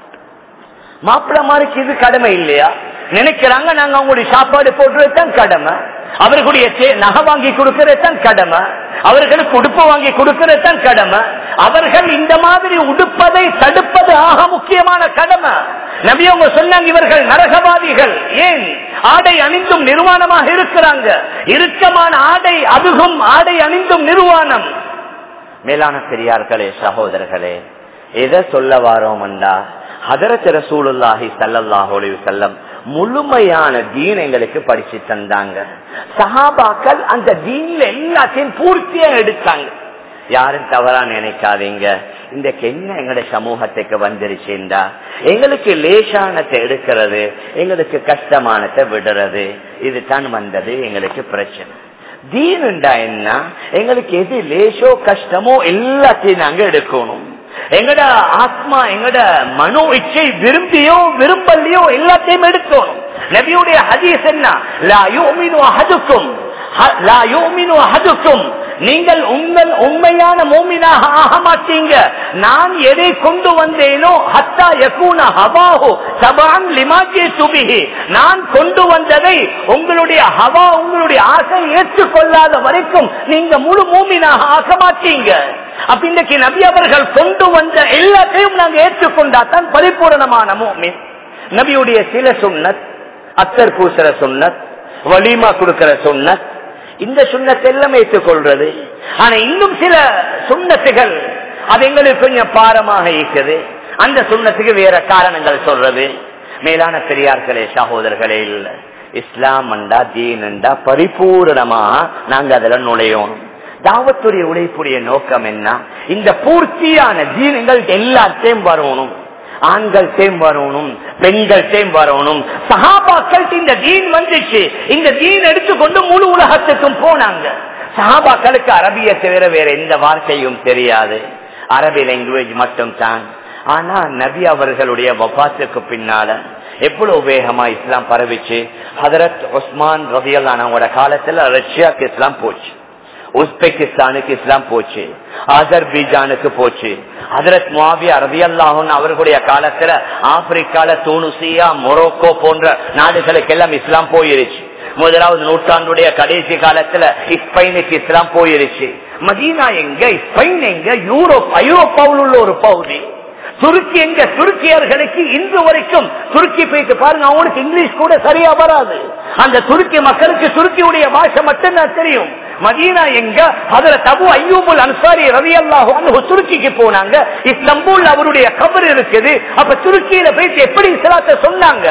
[SPEAKER 1] மாப்பிளமாருக்கு இது கடமை இல்லையா நினைக்கிறாங்க நாங்க அவங்களுடைய சாப்பாடு போடுறதுதான் கடமை அவர்களுடைய நகை வாங்கி கொடுக்கறதுதான் கடமை அவர்களுக்கு உடுப்பு வாங்கி கொடுக்கறதுதான் கடமை அவர்கள் இந்த மாதிரி உடுப்பதை தடுப்பது ஆக முக்கியமான கடமை நபியவங்க சொன்னாங்க இவர்கள் நரகவாதிகள் ஏன் ஆடை அணிந்தும் நிர்வாணமாக இருக்கிறாங்க இறுக்கமான ஆடை அதுகும் ஆடை அணிந்தும் நிர்வாணம் மேலான பெரியார்களே சகோதரர்களே எதை சொல்ல வாரோம்டா ஹதரத் ரசூலுல்லாஹி சல்லல்லாஹு அலைஹி வஸல்லம் முழுமையான தீன் எங்களுக்கு படிச்சு தந்தாங்க சஹாபாக்கள் அந்த தீன்ல எல்லாத்தையும் பூர்த்தியா எடுத்தாங்க யாரும் தவறா நினைக்காதீங்க இந்த என்ன எங்கட சமூகத்துக்கு வந்துருச்சுண்டா எங்களுக்கு லேசானத்தை எடுக்கிறது எங்களுக்கு கஷ்டமானத்தை விடுறது இதுதான் வந்தது எங்களுக்கு பிரச்சனை தீனுண்டா என்ன எங்களுக்கு எது லேசோ கஷ்டமோ எல்லாத்தையும் நாங்க எடுக்கணும் எங்கட ஆத்மா எங்கட மனோ இச்சை விரும்பியோ விரும்பலையோ எல்லாத்தையும் எடுக்கணும் நபியுடைய ஹதீஸ் என்ன லா யூமினு அஹதுக்கும் லா யூமினு அஹதுக்கும் நீங்கள் உங்கள் உண்மையான மோமினாக ஆக மாட்டீங்க நான் எதை கொண்டு வந்தேனோ ஹத்தா யகூன ஹவாஹு சபான் லிமாஜே சுபிஹி நான் கொண்டு வந்ததை உங்களுடைய ஹவா உங்களுடைய ஆசை ஏற்றுக்கொள்ளாத வரைக்கும் நீங்க முழு மூமினாக ஆக மாட்டீங்க அப்ப இன்றைக்கு நபி அவர்கள் கொண்டு வந்த எல்லாத்தையும் நாங்க ஏற்றுக்கொண்டா தான் பரிபூரணமான மூமின் நபியுடைய சில சுண்ணத் அத்தர் பூசுற சுண்ணத் வலிமா கொடுக்கிற சுண்ணத் இந்த சுண்ணத்தை எல்லாம் ஏற்றுக்கொள்றது ஆனா இன்னும் சில சுண்ணத்துகள் அது எங்களுக்கு கொஞ்சம் பாரமாக இருக்குது அந்த சுண்ணத்துக்கு வேற காரணங்கள் சொல்றது மேலான பெரியார்களே சகோதரர்களே இல்ல இஸ்லாம் அண்டா தீனண்டா பரிபூரணமா நாங்க அதுல நுழையணும் தாவத்துடைய உழைப்புடைய நோக்கம் என்ன இந்த பூர்த்தியான தீனங்கள் எல்லாத்தையும் வரணும் ஆண்கள் தேம் வரணும் பெண்கள் தேம் வரணும் சகாபாக்கள் இந்த தீன் வந்துச்சு இந்த தீன் எடுத்துக்கொண்டு முழு உலகத்துக்கும் போனாங்க சகாபாக்களுக்கு அரபிய தவிர வேற எந்த வார்த்தையும் தெரியாது அரபி லாங்குவேஜ் மட்டும் தான் ஆனா நபி அவர்களுடைய வபாத்துக்கு பின்னால எவ்வளவு வேகமா இஸ்லாம் பரவிச்சு ஹதரத் உஸ்மான் ரபியல்லானவங்களோட காலத்துல ரஷ்யாக்கு இஸ்லாம் போச்சு உஸ்பெகிஸ்தானுக்கு இஸ்லாம் போச்சு அசர்பீஜானுக்கு போச்சு ஹதரத் முவாவியா ரபியல்லாஹன் அவர்களுடைய காலத்துல ஆப்பிரிக்கால தூணுசியா மொரோக்கோ போன்ற நாடுகளுக்கு எல்லாம் இஸ்லாம் போயிருச்சு முதலாவது நூற்றாண்டுடைய கடைசி காலத்துல ஸ்பெயினுக்கு இஸ்லாம் போயிருச்சு மதீனா எங்க ஸ்பெயின் எங்க யூரோப் ஐரோப்பாவில் உள்ள ஒரு பகுதி துருக்கி எங்க துருக்கியர்களுக்கு இன்று வரைக்கும் துருக்கி போயிட்டு பாருங்க அவங்களுக்கு இங்கிலீஷ் கூட சரியா வராது அந்த துருக்கி மக்களுக்கு துருக்கியுடைய பாஷை மட்டும்தான் தெரியும் மதீனா எங்க அதுல தபு ஐயூபுல் அன்சாரி ரவி அல்லாஹு துருக்கிக்கு போனாங்க இஸ்லம்பூல் அவருடைய கபர் இருக்குது அப்ப துருக்கியில போயிட்டு எப்படி இஸ்லாத்தை சொன்னாங்க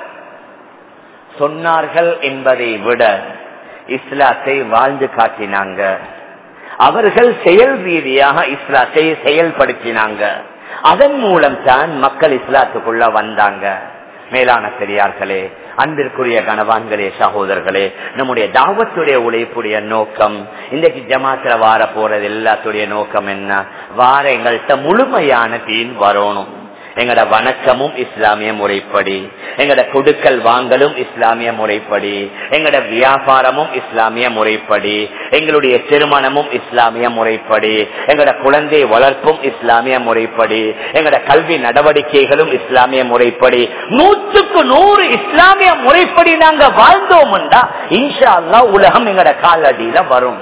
[SPEAKER 1] சொன்னார்கள் என்பதை விட இஸ்லாத்தை வாழ்ந்து காட்டினாங்க அவர்கள் செயல் ரீதியாக இஸ்லாத்தை செயல்படுத்தினாங்க அதன் மூலம் தான் மக்கள் இஸ்லாத்துக்குள்ள வந்தாங்க மேலான பெரியார்களே அன்பிற்குரிய கணவான்களே சகோதரர்களே நம்முடைய தாவத்துடைய உழைப்புடைய நோக்கம் இன்றைக்கு ஜமாத்துல வார போறது எல்லாத்துடைய நோக்கம் என்ன வார எங்கள்கிட்ட முழுமையான தீன் வரணும் எங்கட வணக்கமும் இஸ்லாமிய முறைப்படி எங்கட கொடுக்கல் வாங்கலும் இஸ்லாமிய முறைப்படி எங்கட வியாபாரமும் இஸ்லாமிய முறைப்படி எங்களுடைய திருமணமும் இஸ்லாமிய முறைப்படி எங்கட குழந்தை வளர்ப்பும் இஸ்லாமிய முறைப்படி எங்கட கல்வி நடவடிக்கைகளும் இஸ்லாமிய முறைப்படி நூற்றுக்கு நூறு இஸ்லாமிய முறைப்படி நாங்க வாழ்ந்தோம்டா இன்ஷா அல்லா உலகம் எங்கட காலடியில வரும்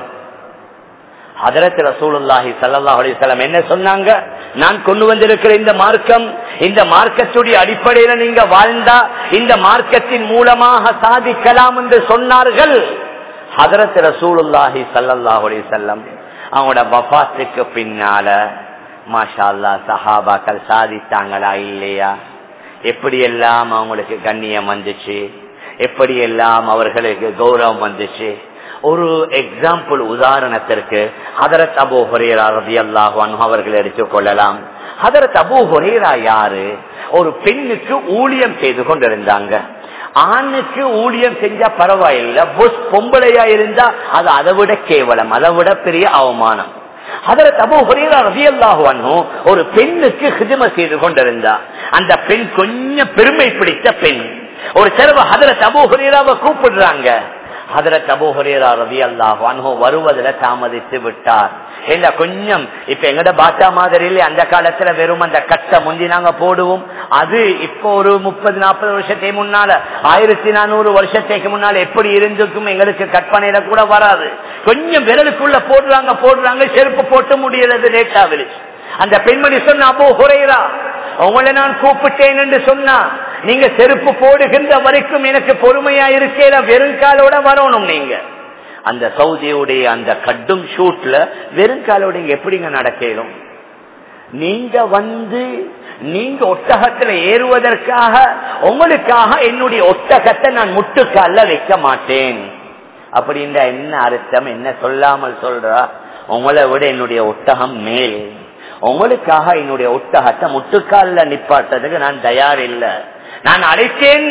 [SPEAKER 1] ஹதரத் ரசூலுல்லாஹி சல்லாஹ் அலிசல்லாம் என்ன சொன்னாங்க நான் கொண்டு வந்திருக்கிற இந்த மார்க்கம் இந்த மார்க்கத்துடைய அடிப்படையில நீங்க வாழ்ந்தா இந்த மார்க்கத்தின் மூலமாக சாதிக்கலாம் என்று சொன்னார்கள் ஹதரத் ரசூலுல்லாஹி சல்லாஹ் அலிசல்லம் அவங்களோட வபாத்துக்கு பின்னால மாஷா அல்லா சஹாபாக்கள் சாதித்தாங்களா இல்லையா எப்படி எல்லாம் அவங்களுக்கு கண்ணியம் வந்துச்சு எப்படி எல்லாம் அவர்களுக்கு கௌரவம் வந்துச்சு ஒரு எக்ஸாம்பிள் உதாரணத்திற்கு ஹதரத் அபு ஹொரேரா ரதி அல்லாஹான் அவர்கள் எடுத்துக் கொள்ளலாம் ஹதரத் அபு ஹொரேரா யாரு ஒரு பெண்ணுக்கு ஊழியம் செய்து கொண்டிருந்தாங்க ஆணுக்கு ஊழியம் செஞ்சா பரவாயில்ல பொஸ் பொம்பளையா இருந்தா அது அதை விட கேவலம் அதை விட பெரிய அவமானம் அதற்கு அபு ஹுரேரா ரலியல்லாஹு அன்ஹு ஒரு பெண்ணுக்கு ஹிதம செய்து கொண்டிருந்தா அந்த பெண் கொஞ்சம் பெருமை பிடித்த பெண் ஒரு செலவு ஹதரத் அபு ஹுரேராவை கூப்பிடுறாங்க ஹதரத் அபு ஹுரேரா ரலியல்லாஹு அன்ஹு வருவதில் தாமதித்து விட்டார் இல்ல கொஞ்சம் இப்ப எங்கட பாட்டா மாதிரி அந்த காலத்துல வெறும் அந்த கட்டை முந்தி நாங்க போடுவோம் அது இப்போ ஒரு முப்பது நாற்பது வருஷத்துக்கு முன்னால ஆயிரத்தி நானூறு வருஷத்துக்கு முன்னால எப்படி இருந்திருக்கும் எங்களுக்கு கற்பனையில கூட வராது கொஞ்சம் விரலுக்குள்ள போடுறாங்க போடுறாங்க செருப்பு போட்டு முடியறது லேட்டா விழுச்சு அந்த பெண்மணி சொன்ன அபோ ஹுரைரா உங்களை நான் கூப்பிட்டேன் என்று சொன்னா நீங்க செருப்பு போடுகின்ற வரைக்கும் எனக்கு பொறுமையா இருக்கேல வெறுங்காலோட வரணும் நீங்க அந்த சவுதியுடைய அந்த கட்டும் ஷூட்ல வெறுங்காலோட இங்க எப்படிங்க நடக்கலும் நீங்க வந்து நீங்க ஒட்டகத்துல ஏறுவதற்காக உங்களுக்காக என்னுடைய ஒட்டகத்தை நான் முட்டுக்கால வைக்க மாட்டேன் அப்படின்ற என்ன அர்த்தம் என்ன சொல்லாமல் சொல்றா உங்களை விட என்னுடைய ஒட்டகம் மேல் உங்களுக்காக என்னுடைய ஒட்டகத்தை முட்டுக்கால நிப்பாட்டதுக்கு நான் தயார் இல்லை நான் அழைத்தேன்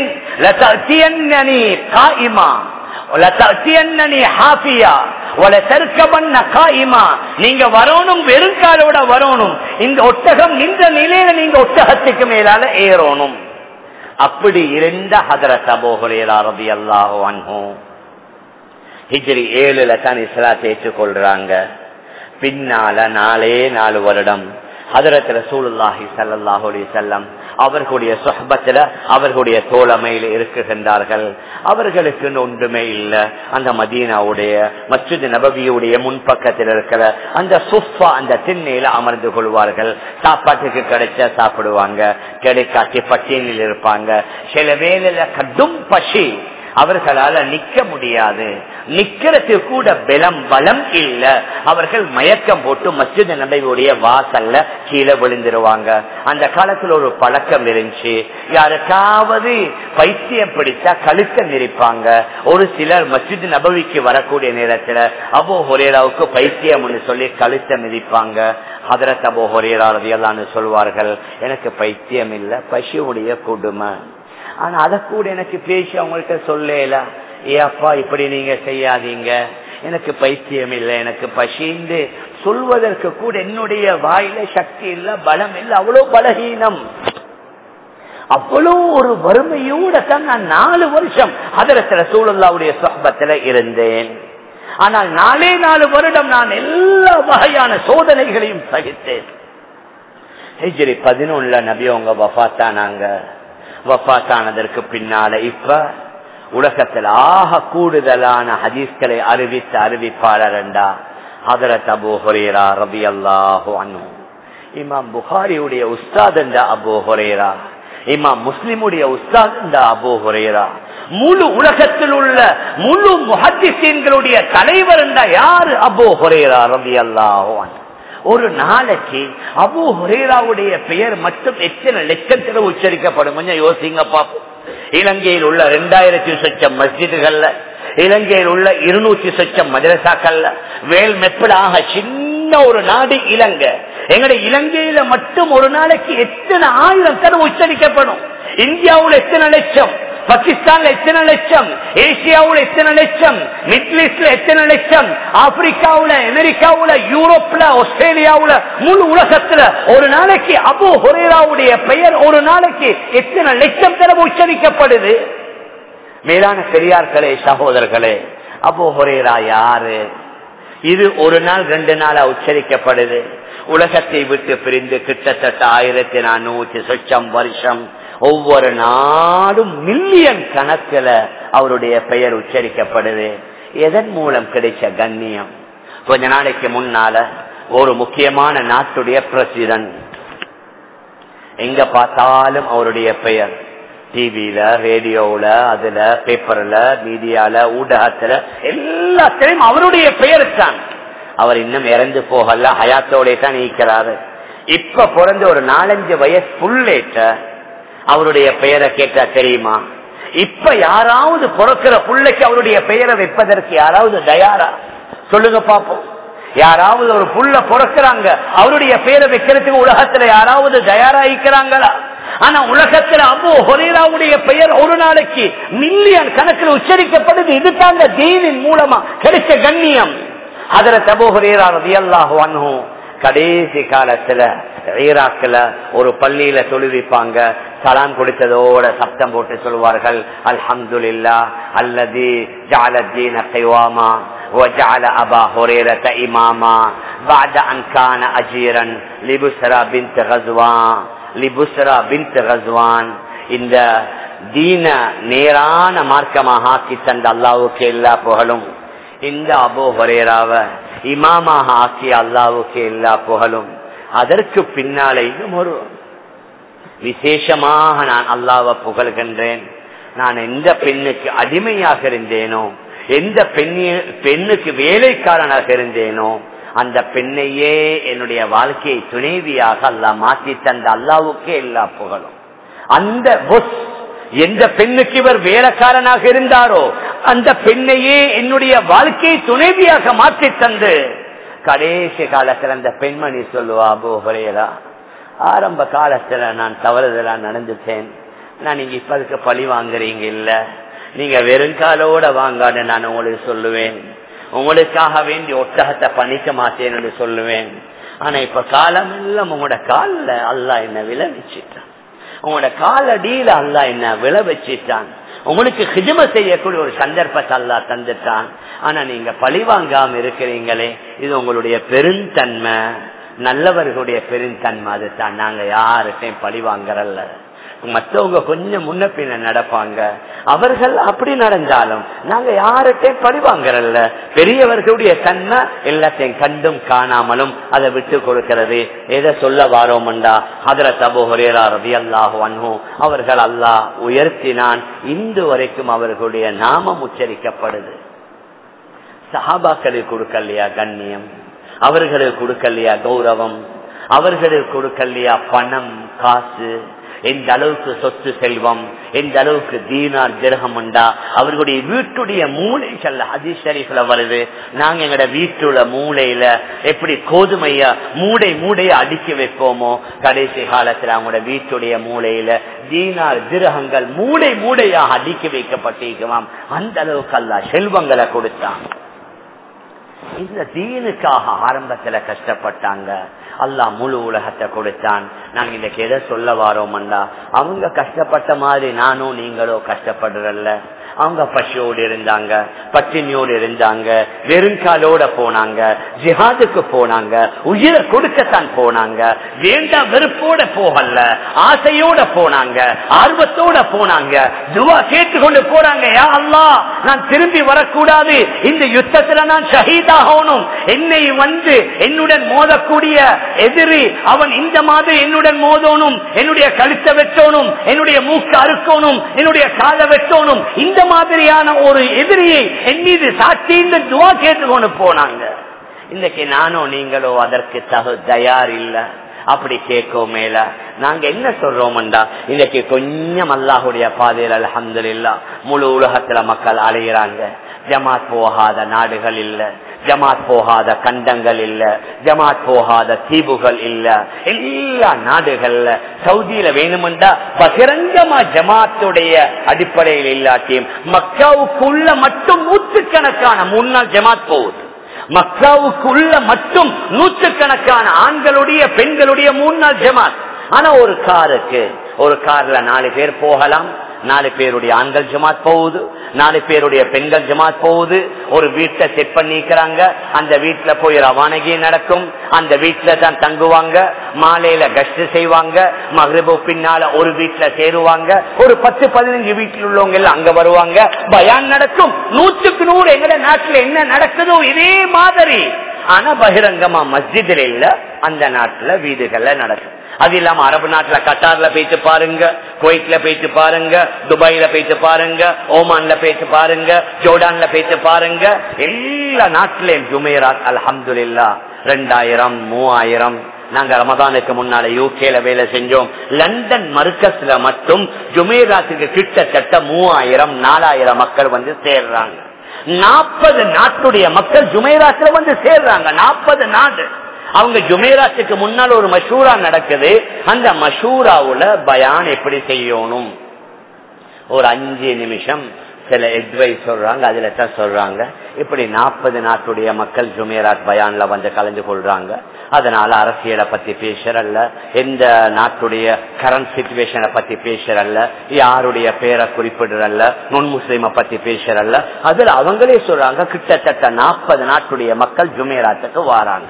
[SPEAKER 1] நீங்க வரணும் வெறுங்காலோட வரணும் இந்த ஒட்டகம் நின்ற நிலையில நீங்க ஒட்டகத்துக்கு மேலால ஏறணும் அப்படி இருந்த ஹதரத் அபோஹுரேரா ரபி அல்லாஹோ அன்ஹும் ஹிஜ்ரி ஏழுல தான் இஸ்லாத்தை ஏற்றுக்கொள்றாங்க பின்னால நாலே நாலு வருடம் ஹதரத் ரசூலுல்லாஹி சல்லாஹூ அலி செல்லம் அவர்களுடைய சொஹபத்துல அவர்களுடைய தோழமையில் இருக்குகின்றார்கள் அவர்களுக்கு ஒன்றுமே இல்ல அந்த மதீனாவுடைய மற்றொரு நபவியுடைய முன்பக்கத்தில் இருக்கிற அந்த சுஃபா அந்த திண்ணையில அமர்ந்து கொள்வார்கள் சாப்பாட்டுக்கு கிடைச்சா சாப்பிடுவாங்க கிடைக்காட்டி பட்டியலில் இருப்பாங்க சில வேலையில கடும் பசி அவர்களால நிக்க முடியாது நிக்கிறது கூட பலம் பலம் இல்ல அவர்கள் மயக்கம் போட்டு மஸ்ஜித் நபையுடைய வாசல்ல கீழே விழுந்துருவாங்க அந்த காலத்துல ஒரு பழக்கம் இருந்துச்சு யாருக்காவது பைத்தியம் பிடிச்சா கழுத்த நெரிப்பாங்க ஒரு சிலர் மஸ்ஜித் நபவிக்கு வரக்கூடிய நேரத்துல அபோ ஹொரேராவுக்கு பைத்தியம் சொல்லி கழுத்த மிதிப்பாங்க ஹதரத் அபோ ஹொரேரா ரதியல்லான்னு சொல்வார்கள் எனக்கு பைத்தியம் இல்ல பசியுடைய கொடுமை ஆனா அத கூட எனக்கு பேசி அவங்கள்ட்ட சொல்லல ஏப்பா இப்படி நீங்க செய்யாதீங்க எனக்கு பைத்தியம் இல்லை எனக்கு பசிந்து சொல்வதற்கு கூட என்னுடைய வாயில சக்தி இல்ல பலம் இல்ல அவ்வளவு பலகீனம் அவ்வளவு ஒரு வறுமையோட தான் நான் நாலு வருஷம் அதரத்துல சூழல்லாவுடைய சொப்பத்துல இருந்தேன் ஆனால் நாலே நாலு வருடம் நான் எல்லா வகையான சோதனைகளையும் சகித்தேன் ஹிஜ்ரி பதினொன்னுல நபி அவங்க வஃத்தானாங்க வஃத்தானதற்கு பின்னால இப்ப உலகத்தில் ஆக கூடுதலான ஹதீஸ்களை அறிவித்த அறிவிப்பாளர் என்றா ஹதரத் அபு ஹொரேரா ரபி அல்லாஹோ அனு இமாம் புகாரியுடைய உஸ்தாத் என்ற அபு ஹொரேரா இமாம் முஸ்லிமுடைய உஸ்தாத் என்ற அபு ஹொரேரா முழு உலகத்தில் உள்ள முழு முஹத்திசீன்களுடைய தலைவர் என்ற யாரு அபு ஹொரேரா ரபி அல்லாஹோ அனு ஒரு நாளைக்கு அபு ஹுரேராவுடைய பெயர் மட்டும் எத்தனை லட்சத்தில் உச்சரிக்கப்படும் கொஞ்சம் யோசிங்க பாப்போம் இலங்கையில் உள்ள இரண்டாயிரத்தி சொச்சம் மஸ்ஜிதுகள்ல இலங்கையில் உள்ள இருநூற்றி சொச்சம் மதரசாக்கள்ல வேல் மெப்படாக சின்ன ஒரு நாடு இலங்கை எங்களுடைய இலங்கையில மட்டும் ஒரு நாளைக்கு எத்தனை ஆயிரம் தடவை உச்சரிக்கப்படும் இந்தியாவுல எத்தனை லட்சம் பாகிஸ்தான்ல எத்தனை லட்சம் ஏசியாவுல எத்தனை லட்சம் மிடில் ஈஸ்ட்ல எத்தனை லட்சம் ஆப்பிரிக்காவுல அமெரிக்காவுல யூரோப்ல ஆஸ்திரேலியாவுல முழு உலகத்துல ஒரு நாளைக்கு அபு ஹொரேராவுடைய பெயர் ஒரு நாளைக்கு எத்தனை லட்சம் தடவை உச்சரிக்கப்படுது மேலான பெரியார்களே சகோதரர்களே அபு ஹொரேரா யாரு இது ஒரு நாள் ரெண்டு நாளா உச்சரிக்கப்படுது உலகத்தை விட்டு பிரிந்து கிட்டத்தட்ட ஆயிரத்தி நானூத்தி சொச்சம் வருஷம் ஒவ்வொரு நாடும் மில்லியன் கணக்கில் அவருடைய பெயர் உச்சரிக்கப்படுது எதன் மூலம் கிடைச்ச கண்ணியம் கொஞ்ச நாளைக்கு முன்னால ஒரு முக்கியமான நாட்டுடைய பிரசிடன்ட் எங்க பார்த்தாலும் அவருடைய பெயர் டிவியில ரேடியோல அதுல பேப்பர்ல மீடியால ஊடகத்துல எல்லாத்திலையும் அவருடைய பெயர் தான் அவர் இன்னும் இறந்து போகல ஹயாத்தோட தான் நீக்கிறாரு இப்ப பிறந்த ஒரு நாலஞ்சு வயசு புள்ளேட்ட அவருடைய பெயரை கேட்டா தெரியுமா இப்ப யாராவது பிறக்கிற புள்ளைக்கு அவருடைய பெயரை வைப்பதற்கு யாராவது தயாரா சொல்லுங்க பாப்போம் யாராவது ஒரு புள்ள பிறக்கிறாங்க அவருடைய பெயரை வைக்கிறதுக்கு உலகத்துல யாராவது தயாராகிக்கிறாங்களா ஆனா உலகத்துல அபு ஹொரேராவுடைய பெயர் ஒரு நாளைக்கு மில்லியன் கணக்கில் உச்சரிக்கப்படுது இது தாங்க தீனின் மூலமா கிடைச்ச கண்ணியம் அதுல தபோஹரேரா ரதியல்லாஹு அன்ஹு கடைசி காலத்துல ஈராக்ல ஒரு பள்ளியில தொழுவிப்பாங்க சலாம் கொடுத்ததோட சப்தம் போட்டு சொல்வார்கள் அல்ஹம்துலில்லா அல்லது ஜாலத்தீன கைவாமா وجعل أبا هريرة إماما بعد أن كان أجيرا لبسرى بنت غزوان لبسرى بنت غزوان இந்த தீன நேரான மார்க்கமாக ஆக்கி தந்த அல்லாவுக்கு எல்லா புகழும் இந்த அபோ ஹரேராவ இமாமாக ஆக்கிய அல்லாவுக்கு எல்லா புகழும் அதற்கு பின்னாலே இன்னும் ஒரு விசேஷமாக நான் அல்லாவை புகழ்கின்றேன் நான் எந்த பெண்ணுக்கு அடிமையாக இருந்தேனோ எந்த பெண்ணி- பெண்ணுக்கு வேலைக்காரனாக இருந்தேனோ அந்த பெண்ணையே என்னுடைய வாழ்க்கையை துணைவியாக அல்லாஹ் மாற்றி தந்த அல்லாவுக்கே எல்லா புகழும் அந்த பொஸ் எந்த பெண்ணுக்கு இவர் வேலைக்காரனாக இருந்தாரோ அந்த பெண்ணையே என்னுடைய வாழ்க்கையை துணைவியாக மாற்றி தந்து கடைசி காலத்துல அந்த பெண்மணி சொல்லுவா போகிறேரா ஆரம்ப காலத்துல நான் தவறுதலா நடந்துட்டேன் நான் நீங்க இப்ப அதுக்கு பழி வாங்குறீங்க இல்ல நீங்க வெறுங்காலோட வாங்கான்னு நான் உங்களுக்கு சொல்லுவேன் உங்களுக்காக வேண்டி ஒட்டகத்தை பணிக்க மாட்டேன் என்று சொல்லுவேன் ஆனா இப்ப காலம் எல்லாம் உங்களோட காலில் அல்லா என்ன விளைவிச்சிட்டான் உங்களோட காலடியில அல்லா என்ன விளை வச்சிட்டான் உங்களுக்கு ஹிஜம செய்யக்கூடிய ஒரு சந்தர்ப்பத்தை அல்லா தந்துட்டான் ஆனா நீங்க பழி வாங்காம இருக்கிறீங்களே இது உங்களுடைய பெருந்தன்மை நல்லவர்களுடைய பெருந்தன்மை அதுதான் நாங்க யாருக்கையும் பழி வாங்குறல்ல மற்றவங்க கொஞ்சம் முன்ன பின்ன நடப்பாங்க அவர்கள் அப்படி நடந்தாலும் நாங்க யார்கிட்டையும் பழி வாங்குறல்ல பெரியவர்களுடைய தன்மை எல்லாத்தையும் கண்டும் காணாமலும் அதை விட்டு கொடுக்கிறது எதை சொல்ல வாரோம்டா அதுல தபோஹரேரா ரவி அல்லாஹ் அன்ஹு அவர்கள் அல்லாஹ் உயர்த்தினான் இன்று வரைக்கும் அவர்களுடைய நாமம் உச்சரிக்கப்படுது சஹாபாக்களுக்கு கொடுக்கலையா கண்ணியம் அவர்களுக்கு கொடுக்கலையா கௌரவம் அவர்களுக்கு கொடுக்கலையா பணம் காசு எந்த அளவுக்கு சொத்து செல்வம் எந்த அளவுக்கு தீனார் திரகம் உண்டா அவர்களுடைய வீட்டுடைய மூளைகள் ஹதீஸ் ஷரீஃப்ல வருது நாங்க எங்கட வீட்டுல மூளையில எப்படி கோதுமைய மூடை மூடைய அடுக்கி வைப்போமோ கடைசி காலத்துல அவங்களோட வீட்டுடைய மூளையில தீனார் திரகங்கள் மூளை மூடையாக அடுக்கி வைக்கப்பட்டிருக்குமாம் அந்த அளவுக்கு அல்ல செல்வங்களை கொடுத்தான் இந்த தீனுக்காக ஆரம்பத்துல கஷ்டப்பட்டாங்க அல்லாஹ் முழு உலகத்தை கொடுத்தான் நாங்க இன்னைக்கு எதை சொல்ல வாரோம்டா அவங்க கஷ்டப்பட்ட மாதிரி நானும் நீங்களோ கஷ்டப்படுறல்ல அவங்க பசியோடு இருந்தாங்க பட்டினியோடு இருந்தாங்க வெறுங்காலோட போனாங்க ஜிஹாதுக்கு போனாங்க உயிரை கொடுக்கத்தான் போனாங்க வேண்டாம் வெறுப்போட போகல ஆசையோட போனாங்க ஆர்வத்தோட போனாங்க துவா கேட்டுக்கொண்டு போறாங்க யா அல்லாஹ் நான் திரும்பி வரக்கூடாது இந்த யுத்தத்துல நான் ஷஹீதாகணும் என்னை வந்து என்னுடன் மோதக்கூடிய எதிரி அவன் இந்த மாதிரி என்னுடன் மோதணும் என்னுடைய கழுத்தை வெட்டணும் என்னுடைய மூக்கு அறுக்கணும் என்னுடைய காலை வெட்டணும் இந்த மாதிரியான ஒரு எதிரியை என் மீது சாட்சி இந்த துவா கேட்டுக்கொண்டு போனாங்க இன்னைக்கு நானும் நீங்களோ அதற்கு தகு தயார் இல்ல அப்படி கேட்கும் மேல நாங்க என்ன சொல்றோம்டா இன்னைக்கு கொஞ்சம் அல்லாஹுடைய பாதையில் அலமதுல்லா முழு உலகத்துல மக்கள் அலைகிறாங்க ஜமாத் போகாத நாடுகள் இல்ல ஜமாத் போகாத கண்டங்கள் இல்ல ஜமாத் போகாத தீவுகள் இல்ல எல்லா நாடுகள்ல சவுதியில வேணுமெண்டா பகிரங்கமா ஜமாத்துடைய அடிப்படையில் இல்லாட்டியும் மக்காவுக்குள்ள மட்டும் நூற்றுக்கணக்கான முன்னாள் ஜமாத் போகுது மக்காவுக்குள்ள மட்டும் நூற்றுக்கணக்கான ஆண்களுடைய பெண்களுடைய மூணு நாள் ஜமாத் ஆனா ஒரு காருக்கு ஒரு கார்ல நாலு பேர் போகலாம் நாலு பேருடைய ஆண்கள் ஜமாத் போகுது நாலு பேருடைய பெண்கள் ஜமாத் போகுது ஒரு வீட்டை செட் பண்ணிக்கிறாங்க அந்த வீட்டுல போய் ரவானகி நடக்கும் அந்த வீட்டுல தான் தங்குவாங்க மாலையில கஷ்ட செய்வாங்க மகிழ்வு பின்னால ஒரு வீட்டுல சேருவாங்க ஒரு பத்து பதினஞ்சு வீட்டில் உள்ளவங்க எல்லாம் அங்க வருவாங்க பயான் நடக்கும் நூற்றுக்கு நூறு எங்கட நாட்டுல என்ன நடக்குதோ இதே மாதிரி ஆனா பகிரங்கமா மஸ்ஜிதில் இல்ல அந்த நாட்டுல வீடுகள்ல நடக்கும் அது இல்லாம அரபு நாட்டுல கட்டார்ல போயிட்டு பாருங்க குவைட்ல போயிட்டு பாருங்க துபாயில போயிட்டு பாருங்க ஓமான்ல போயிட்டு பாருங்க ஜோர்டான்ல போயிட்டு பாருங்க எல்லா நாட்டிலையும் ஜுமேராத் அல்ஹம்துலில்லா ரெண்டாயிரம் மூவாயிரம் நாங்க ரமதானுக்கு முன்னால யூகேல வேலை செஞ்சோம் லண்டன் மர்க்கஸ்ல மட்டும் ஜுமேராத்துக்கு கிட்டத்தட்ட மூவாயிரம் நாலாயிரம் மக்கள் வந்து சேர்றாங்க நாற்பது நாட்டுடைய மக்கள் ஜுமேராத்துல வந்து சேர்றாங்க நாற்பது நாடு அவங்க ஜுமேராத்துக்கு முன்னால் ஒரு மஷூரா நடக்குது அந்த மஷூராவுல பயான் எப்படி செய்யணும் ஒரு அஞ்சு நிமிஷம் சில அட்வைஸ் சொல்றாங்க அதுல தான் சொல்றாங்க இப்படி நாற்பது நாட்டுடைய மக்கள் ஜுமேராத் பயான்ல வந்து கலந்து கொள்றாங்க அதனால அரசியலை பத்தி பேசுறல்ல எந்த நாட்டுடைய கரண்ட் சுச்சுவேஷனை பத்தி பேசுறல்ல யாருடைய பேரை குறிப்பிடுறல்ல நுண் முஸ்லிம பத்தி பேசுறல்ல அதுல அவங்களே சொல்றாங்க கிட்டத்தட்ட நாற்பது நாட்டுடைய மக்கள் ஜுமேராத்துக்கு வாராங்க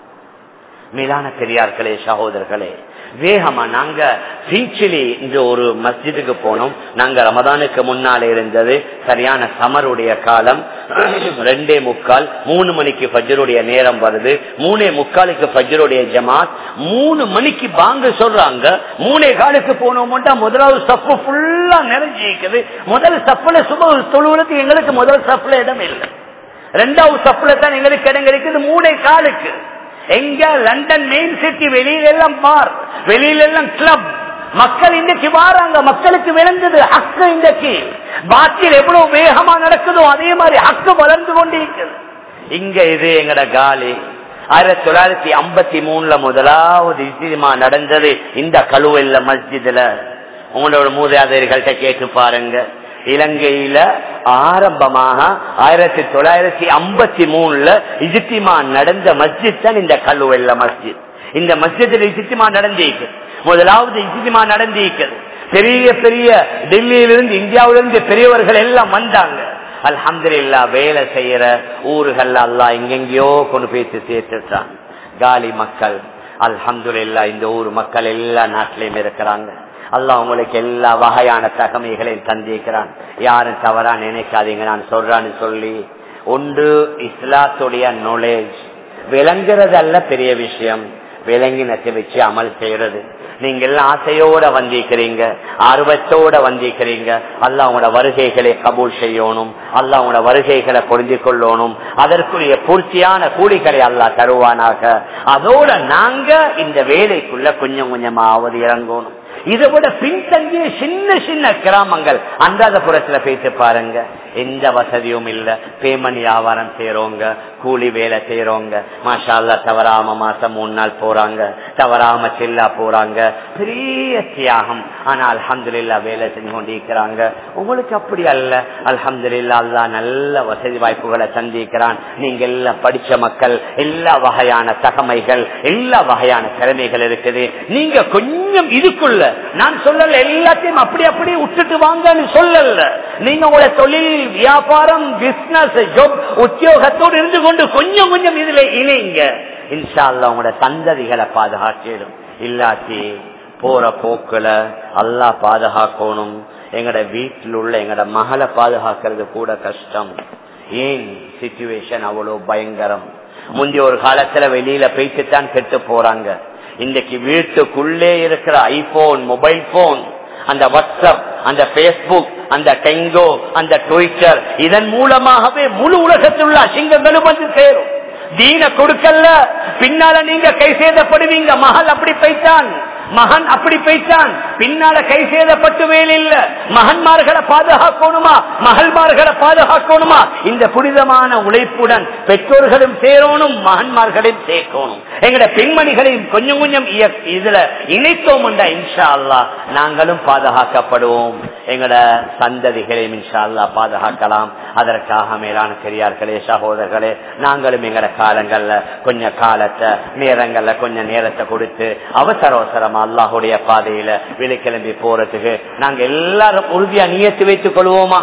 [SPEAKER 1] மேலான பெரியார்களே சகோதரர்களே வேகமா நாங்க பீச்சிலி இந்த ஒரு மஸ்ஜிதுக்கு போனோம் நாங்க ரமதானுக்கு முன்னாலே இருந்தது சரியான சமருடைய காலம் ரெண்டே முக்கால் மூணு மணிக்கு பஜ்ருடைய நேரம் வருது மூணே முக்காலுக்கு பஜ்ருடைய ஜமாத் மூணு மணிக்கு பாங்க சொல்றாங்க மூணே காலுக்கு போனோம்ட்டா முதலாவது சப்பு ஃபுல்லா நிறைஞ்சிருக்குது முதல் சப்புல சுப தொழுவுக்கு எங்களுக்கு முதல் சப்புல இடம் இல்லை ரெண்டாவது சப்புல தான் எங்களுக்கு இடம் கிடைக்குது மூணே காலுக்கு எங்க லண்டன் மெயின் சிட்டி வெளியில எல்லாம் பார் வெளியில எல்லாம் கிளப் மக்கள் இன்றைக்கு வாராங்க மக்களுக்கு விளங்குது ஹக்கு இன்றைக்கு பாக்கில் எவ்வளவு வேகமா நடக்குதோ அதே மாதிரி ஹக்கு வளர்ந்து கொண்டிருக்கிறது இங்க இது எங்கட காலி ஆயிரத்தி தொள்ளாயிரத்தி ஐம்பத்தி மூணுல முதலாவது இசிமா நடந்தது இந்த கழுவெல்ல மஸ்ஜிதுல உங்களோட மூதாதையர்கள்ட்ட கேட்டு பாருங்க இலங்கையில ஆரம்பமாக ஆயிரத்தி தொள்ளாயிரத்தி ஐம்பத்தி மூணுல இஜித்திமா நடந்த மஸ்ஜித் தான் இந்த கல்லுவெல்ல மஸ்ஜித் இந்த மஸ்ஜிதில் இஜித்திமா நடந்திருக்கு முதலாவது இஜித்திமா நடந்திருக்கிறது பெரிய பெரிய டெல்லியிலிருந்து இந்தியாவிலிருந்து பெரியவர்கள் எல்லாம் வந்தாங்க அல்ஹம்துலில்லா வேலை செய்யற ஊர்கள்ல எல்லாம் எங்கெங்கயோ கொண்டு போய் சேர்த்துட்டான் காலி மக்கள் அல்ஹம்துலில்லா இந்த ஊர் மக்கள் எல்லா நாட்டிலையும் இருக்கிறாங்க அல்லாஹ் உங்களுக்கு எல்லா வகையான தகமைகளையும் தந்திருக்கிறான் யாரும் தவறா நினைக்காதீங்க நான் சொல்றான்னு சொல்லி ஒன்று இஸ்லாத்துடைய நாலேஜ் விளங்குறது அல்ல பெரிய விஷயம் விளங்கினத்தை வச்சு அமல் செய்யறது நீங்க எல்லாம் ஆசையோட வந்திருக்கிறீங்க ஆர்வத்தோட வந்திருக்கிறீங்க அல்ல உங்களோட வருகைகளை கபூல் செய்யணும் அல்ல உங்களோட வருகைகளை பொருந்தி கொள்ளணும் அதற்குரிய பூர்த்தியான கூலிகளை அல்லா தருவானாக அதோட நாங்க இந்த வேலைக்குள்ள கொஞ்சம் கொஞ்சமாவது இறங்கணும் இதை விட பின்தங்கிய சின்ன சின்ன கிராமங்கள் அந்தாதபுரத்துல பேசி பாருங்க எந்த வசதியும் இல்ல பேமன் வியாபாரம் செய்யறவங்க கூலி வேலை செய்யறவங்க மாஷா அல்லா தவறாம மாசம் மூணு நாள் போறாங்க தவறாம செல்லா போறாங்க பெரிய தியாகம் ஆனா அல்ஹம்துலில்லா வேலை செஞ்சு கொண்டிருக்கிறாங்க உங்களுக்கு அப்படி அல்ல அல்ஹம்துலில்லா அல்லா நல்ல வசதி வாய்ப்புகளை சந்திக்கிறான் நீங்க எல்லாம் படிச்ச மக்கள் எல்லா வகையான தகமைகள் எல்லா வகையான திறமைகள் இருக்குது நீங்க கொஞ்சம் இதுக்குள்ள நான் சொல்லல எல்லாத்தையும் அப்படி அப்படி விட்டுட்டு வாங்கன்னு சொல்லல நீங்க உங்களோட தொழில் வியாபாரம் பிசினஸ் ஜாப் உத்தியோகத்தோடு இருந்து கொண்டு கொஞ்சம் கொஞ்சம் இதுல இணைங்க இன்ஷா அல்லா உங்களோட சந்ததிகளை பாதுகாக்கிடும் இல்லாட்டி போற போக்குல அல்லா பாதுகாக்கணும் எங்கட வீட்டில் உள்ள எங்கட மகளை பாதுகாக்கிறது கூட கஷ்டம் ஏன் சிச்சுவேஷன் அவ்வளவு பயங்கரம் முந்தைய ஒரு காலத்துல வெளியில போயிட்டுத்தான் கெட்டு போறாங்க இன்னைக்கு வீட்டுக்குள்ளே இருக்கிற ஐபோன் மொபைல் போன் அந்த வாட்ஸ்அப் அந்த பேஸ்புக் அந்த டெங்கோ அந்த ட்விட்டர் இதன் மூலமாகவே முழு உலகத்தில் உள்ள அசிங்கங்களும் வந்து சேரும் தீன கொடுக்கல பின்னால நீங்க கை சேதப்படுவீங்க மகள் அப்படி போய்த்தான் மகன் அப்படி போய்த்தான் பின்னால கை சேதப்பட்டு வேலை இல்ல மகன்மார்களை பாதுகாக்கணுமா மகள்மார்களை பாதுகாக்கணுமா இந்த புனிதமான உழைப்புடன் பெற்றோர்களும் சேரணும் மகன்மார்களையும் சேர்க்கணும் எங்கட பெண்மணிகளையும் கொஞ்சம் கொஞ்சம் இதுல இணைத்தோம் இன்ஷா அல்லா நாங்களும் பாதுகாக்கப்படுவோம் எங்கட சந்ததிகளையும் இன்ஷா அல்லா பாதுகாக்கலாம் அதற்காக மேலான பெரியார்களே சகோதரர்களே நாங்களும் எங்கட காலங்கள்ல கொஞ்ச காலத்தை நேரங்கள்ல கொஞ்சம் நேரத்தை கொடுத்து அவசர அவசரமா அல்லாஹுடைய பாதையில வெளிக்கிளம்பி போறதுக்கு நாங்க எல்லாரும் உறுதியா நியத்து வைத்துக் கொள்வோமா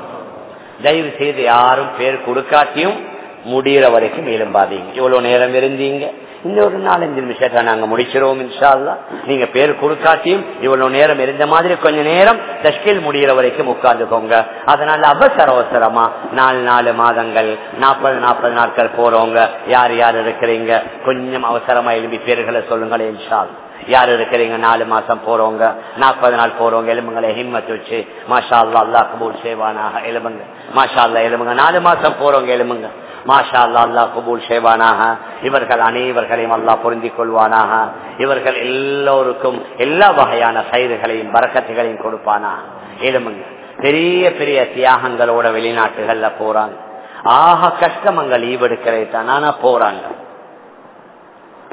[SPEAKER 1] தயவு செய்து யாரும் பேர் கொடுக்காட்டியும் முடிகிற வரைக்கும் எழும்பாதீங்க இவ்வளவு நேரம் இருந்தீங்க இந்த ஒரு நாலஞ்சு நிமிஷத்தை நாங்க முடிச்சிருவோம் இன்ஷால்லா நீங்க பேர் கொடுக்காட்டியும் இவ்வளவு நேரம் இருந்த மாதிரி கொஞ்ச நேரம் தஷ்கில் முடிகிற வரைக்கும் உட்கார்ந்துக்கோங்க அதனால அவசர அவசரமா நாலு நாலு மாதங்கள் நாற்பது நாற்பது நாட்கள் போறவங்க யார் யார் இருக்கிறீங்க கொஞ்சம் அவசரமா எழுப்பி பேர்களை சொல்லுங்களேன் இன்ஷால் யார் இருக்கிறீங்க நாலு மாசம் போறவங்க நாற்பது நாள் போறவங்க எலும்புங்களை ஹிம்மத் வச்சு மாஷா அல்லா அல்லா கபூல் சேவானாக எலும்புங்க மாஷா அல்லா எலும்புங்க நாலு மாசம் போறவங்க எலும்புங்க மாஷா அல்லா அல்லா கபூல் சேவானாக இவர்கள் அனைவர்களையும் அல்லா பொருந்திக் கொள்வானாக இவர்கள் எல்லோருக்கும் எல்லா வகையான சைதுகளையும் பறக்கத்துகளையும் கொடுப்பானா எலும்புங்க பெரிய பெரிய தியாகங்களோட வெளிநாட்டுகள்ல போறாங்க ஆக கஷ்டமங்கள் ஈவெடுக்கிறே தான் ஆனா போறாங்க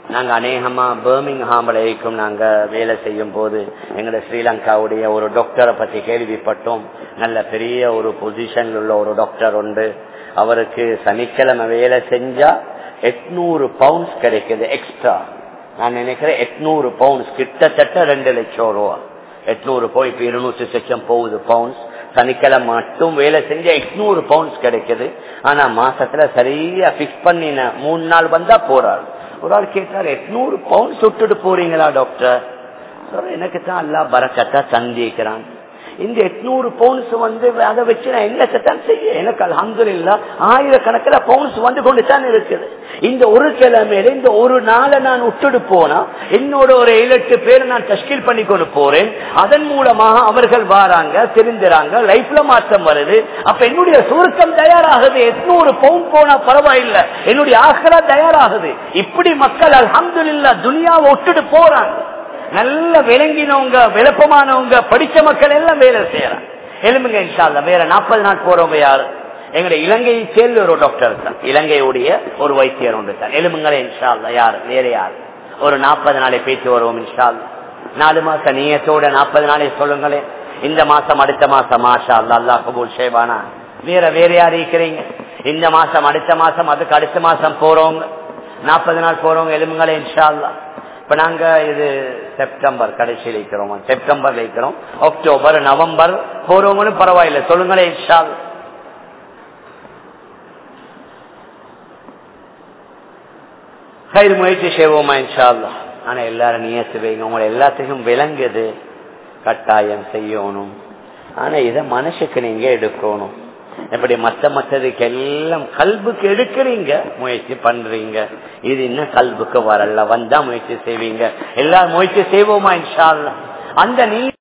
[SPEAKER 1] நாங்க அநேகமா பர்மிங்ஹாம்ல இருக்கும் நாங்க வேலை செய்யும் போது எங்க ஸ்ரீலங்காவுடைய ஒரு டாக்டரை பத்தி கேள்விப்பட்டோம் நல்ல பெரிய ஒரு பொசிஷன்ல உள்ள ஒரு டாக்டர் உண்டு அவருக்கு சனிக்கிழமை வேலை செஞ்சா எட்நூறு பவுண்ட்ஸ் கிடைக்குது எக்ஸ்ட்ரா நான் நினைக்கிறேன் எட்நூறு பவுண்ட்ஸ் கிட்டத்தட்ட ரெண்டு லட்சம் ரூபா எட்நூறு போய் இப்ப இருநூற்றி லட்சம் போகுது பவுண்ட்ஸ் சனிக்கிழமை மட்டும் வேலை செஞ்ச எட்நூறு பவுண்ட்ஸ் கிடைக்குது ஆனா மாசத்துல சரியா பிக்ஸ் பண்ணின மூணு நாள் வந்தா போறாரு ஒரு ஆள் கேட்டார் எட்நூறு பவுண்ட்ஸ் விட்டுட்டு போறீங்களா டாக்டர் எனக்கு தான் அல்லா பறக்கத்தா சந்திக்கிறான் இந்த எட்நூறு பவுன்ஸ் வந்து அதை வச்சு நான் என்னத்தான் செய்ய எனக்கு அலமது இல்ல ஆயிரக்கணக்கில் பவுன்ஸ் வந்து கொண்டு தான் இருக்குது இந்த ஒரு கிழமையில இந்த ஒரு நாளை நான் விட்டுட்டு போனா என்னோட ஒரு ஏழு எட்டு பேர் நான் தஷ்கீல் பண்ணி கொண்டு போறேன் அதன் மூலமாக அவர்கள் வாராங்க தெரிஞ்சுறாங்க லைஃப்ல மாற்றம் வருது அப்ப என்னுடைய சுருக்கம் தயாராகுது எட்நூறு பவுன் போனா பரவாயில்லை என்னுடைய ஆகலா தயாராகுது இப்படி மக்கள் அலமது இல்லா துனியாவை விட்டுட்டு போறாங்க நல்ல விளங்கினவங்க விளப்பமானவங்க படிச்ச மக்கள் எல்லாம் வேலை செய்யறாங்க எலும்புங்க இன்ஷால்ல வேற நாற்பது நாள் போறவங்க யாரு எங்களுடைய இலங்கையை சேர்ந்த ஒரு டாக்டர் தான் இலங்கையுடைய ஒரு வைத்தியர் உண்டு தான் எலும்புங்களே இன்ஷால்ல யாரு வேற யாரு ஒரு நாற்பது நாளை பேச்சு வருவோம் இன்ஷால்ல நாலு மாச நீயத்தோட நாற்பது நாளை சொல்லுங்களேன் இந்த மாசம் அடுத்த மாசம் மாஷா அல்லா அல்லா கபூல் ஷேபானா வேற வேற யாரு இருக்கிறீங்க இந்த மாசம் அடுத்த மாசம் அதுக்கு அடுத்த மாசம் போறவங்க நாற்பது நாள் போறவங்க எலும்புங்களே இன்ஷால்லா இப்ப நாங்க இது செப்டம்பர் கடைசியில் இருக்கிறோம் செப்டம்பர்ல இருக்கிறோம் அக்டோபர் நவம்பர் போறவங்கன்னு பரவாயில்ல சொல்லுங்களேன் இன்ஷால் கயிறு முயற்சி செய்வோமா இன்ஷால்லா ஆனா எல்லாரும் நியத்து வைங்க உங்களை எல்லாத்துக்கும் விளங்குது கட்டாயம் செய்யணும் ஆனா இத மனசுக்கு நீங்க எடுக்கணும் எப்படி மத்த மற்றதுக்கு எல்லாம் கல்புக்கு எடுக்கிறீங்க முயற்சி பண்றீங்க இது இன்னும் கல்புக்கு வரல வந்தா முயற்சி செய்வீங்க எல்லாரும் முயற்சி செய்வோமா இன்ஷா அந்த நீ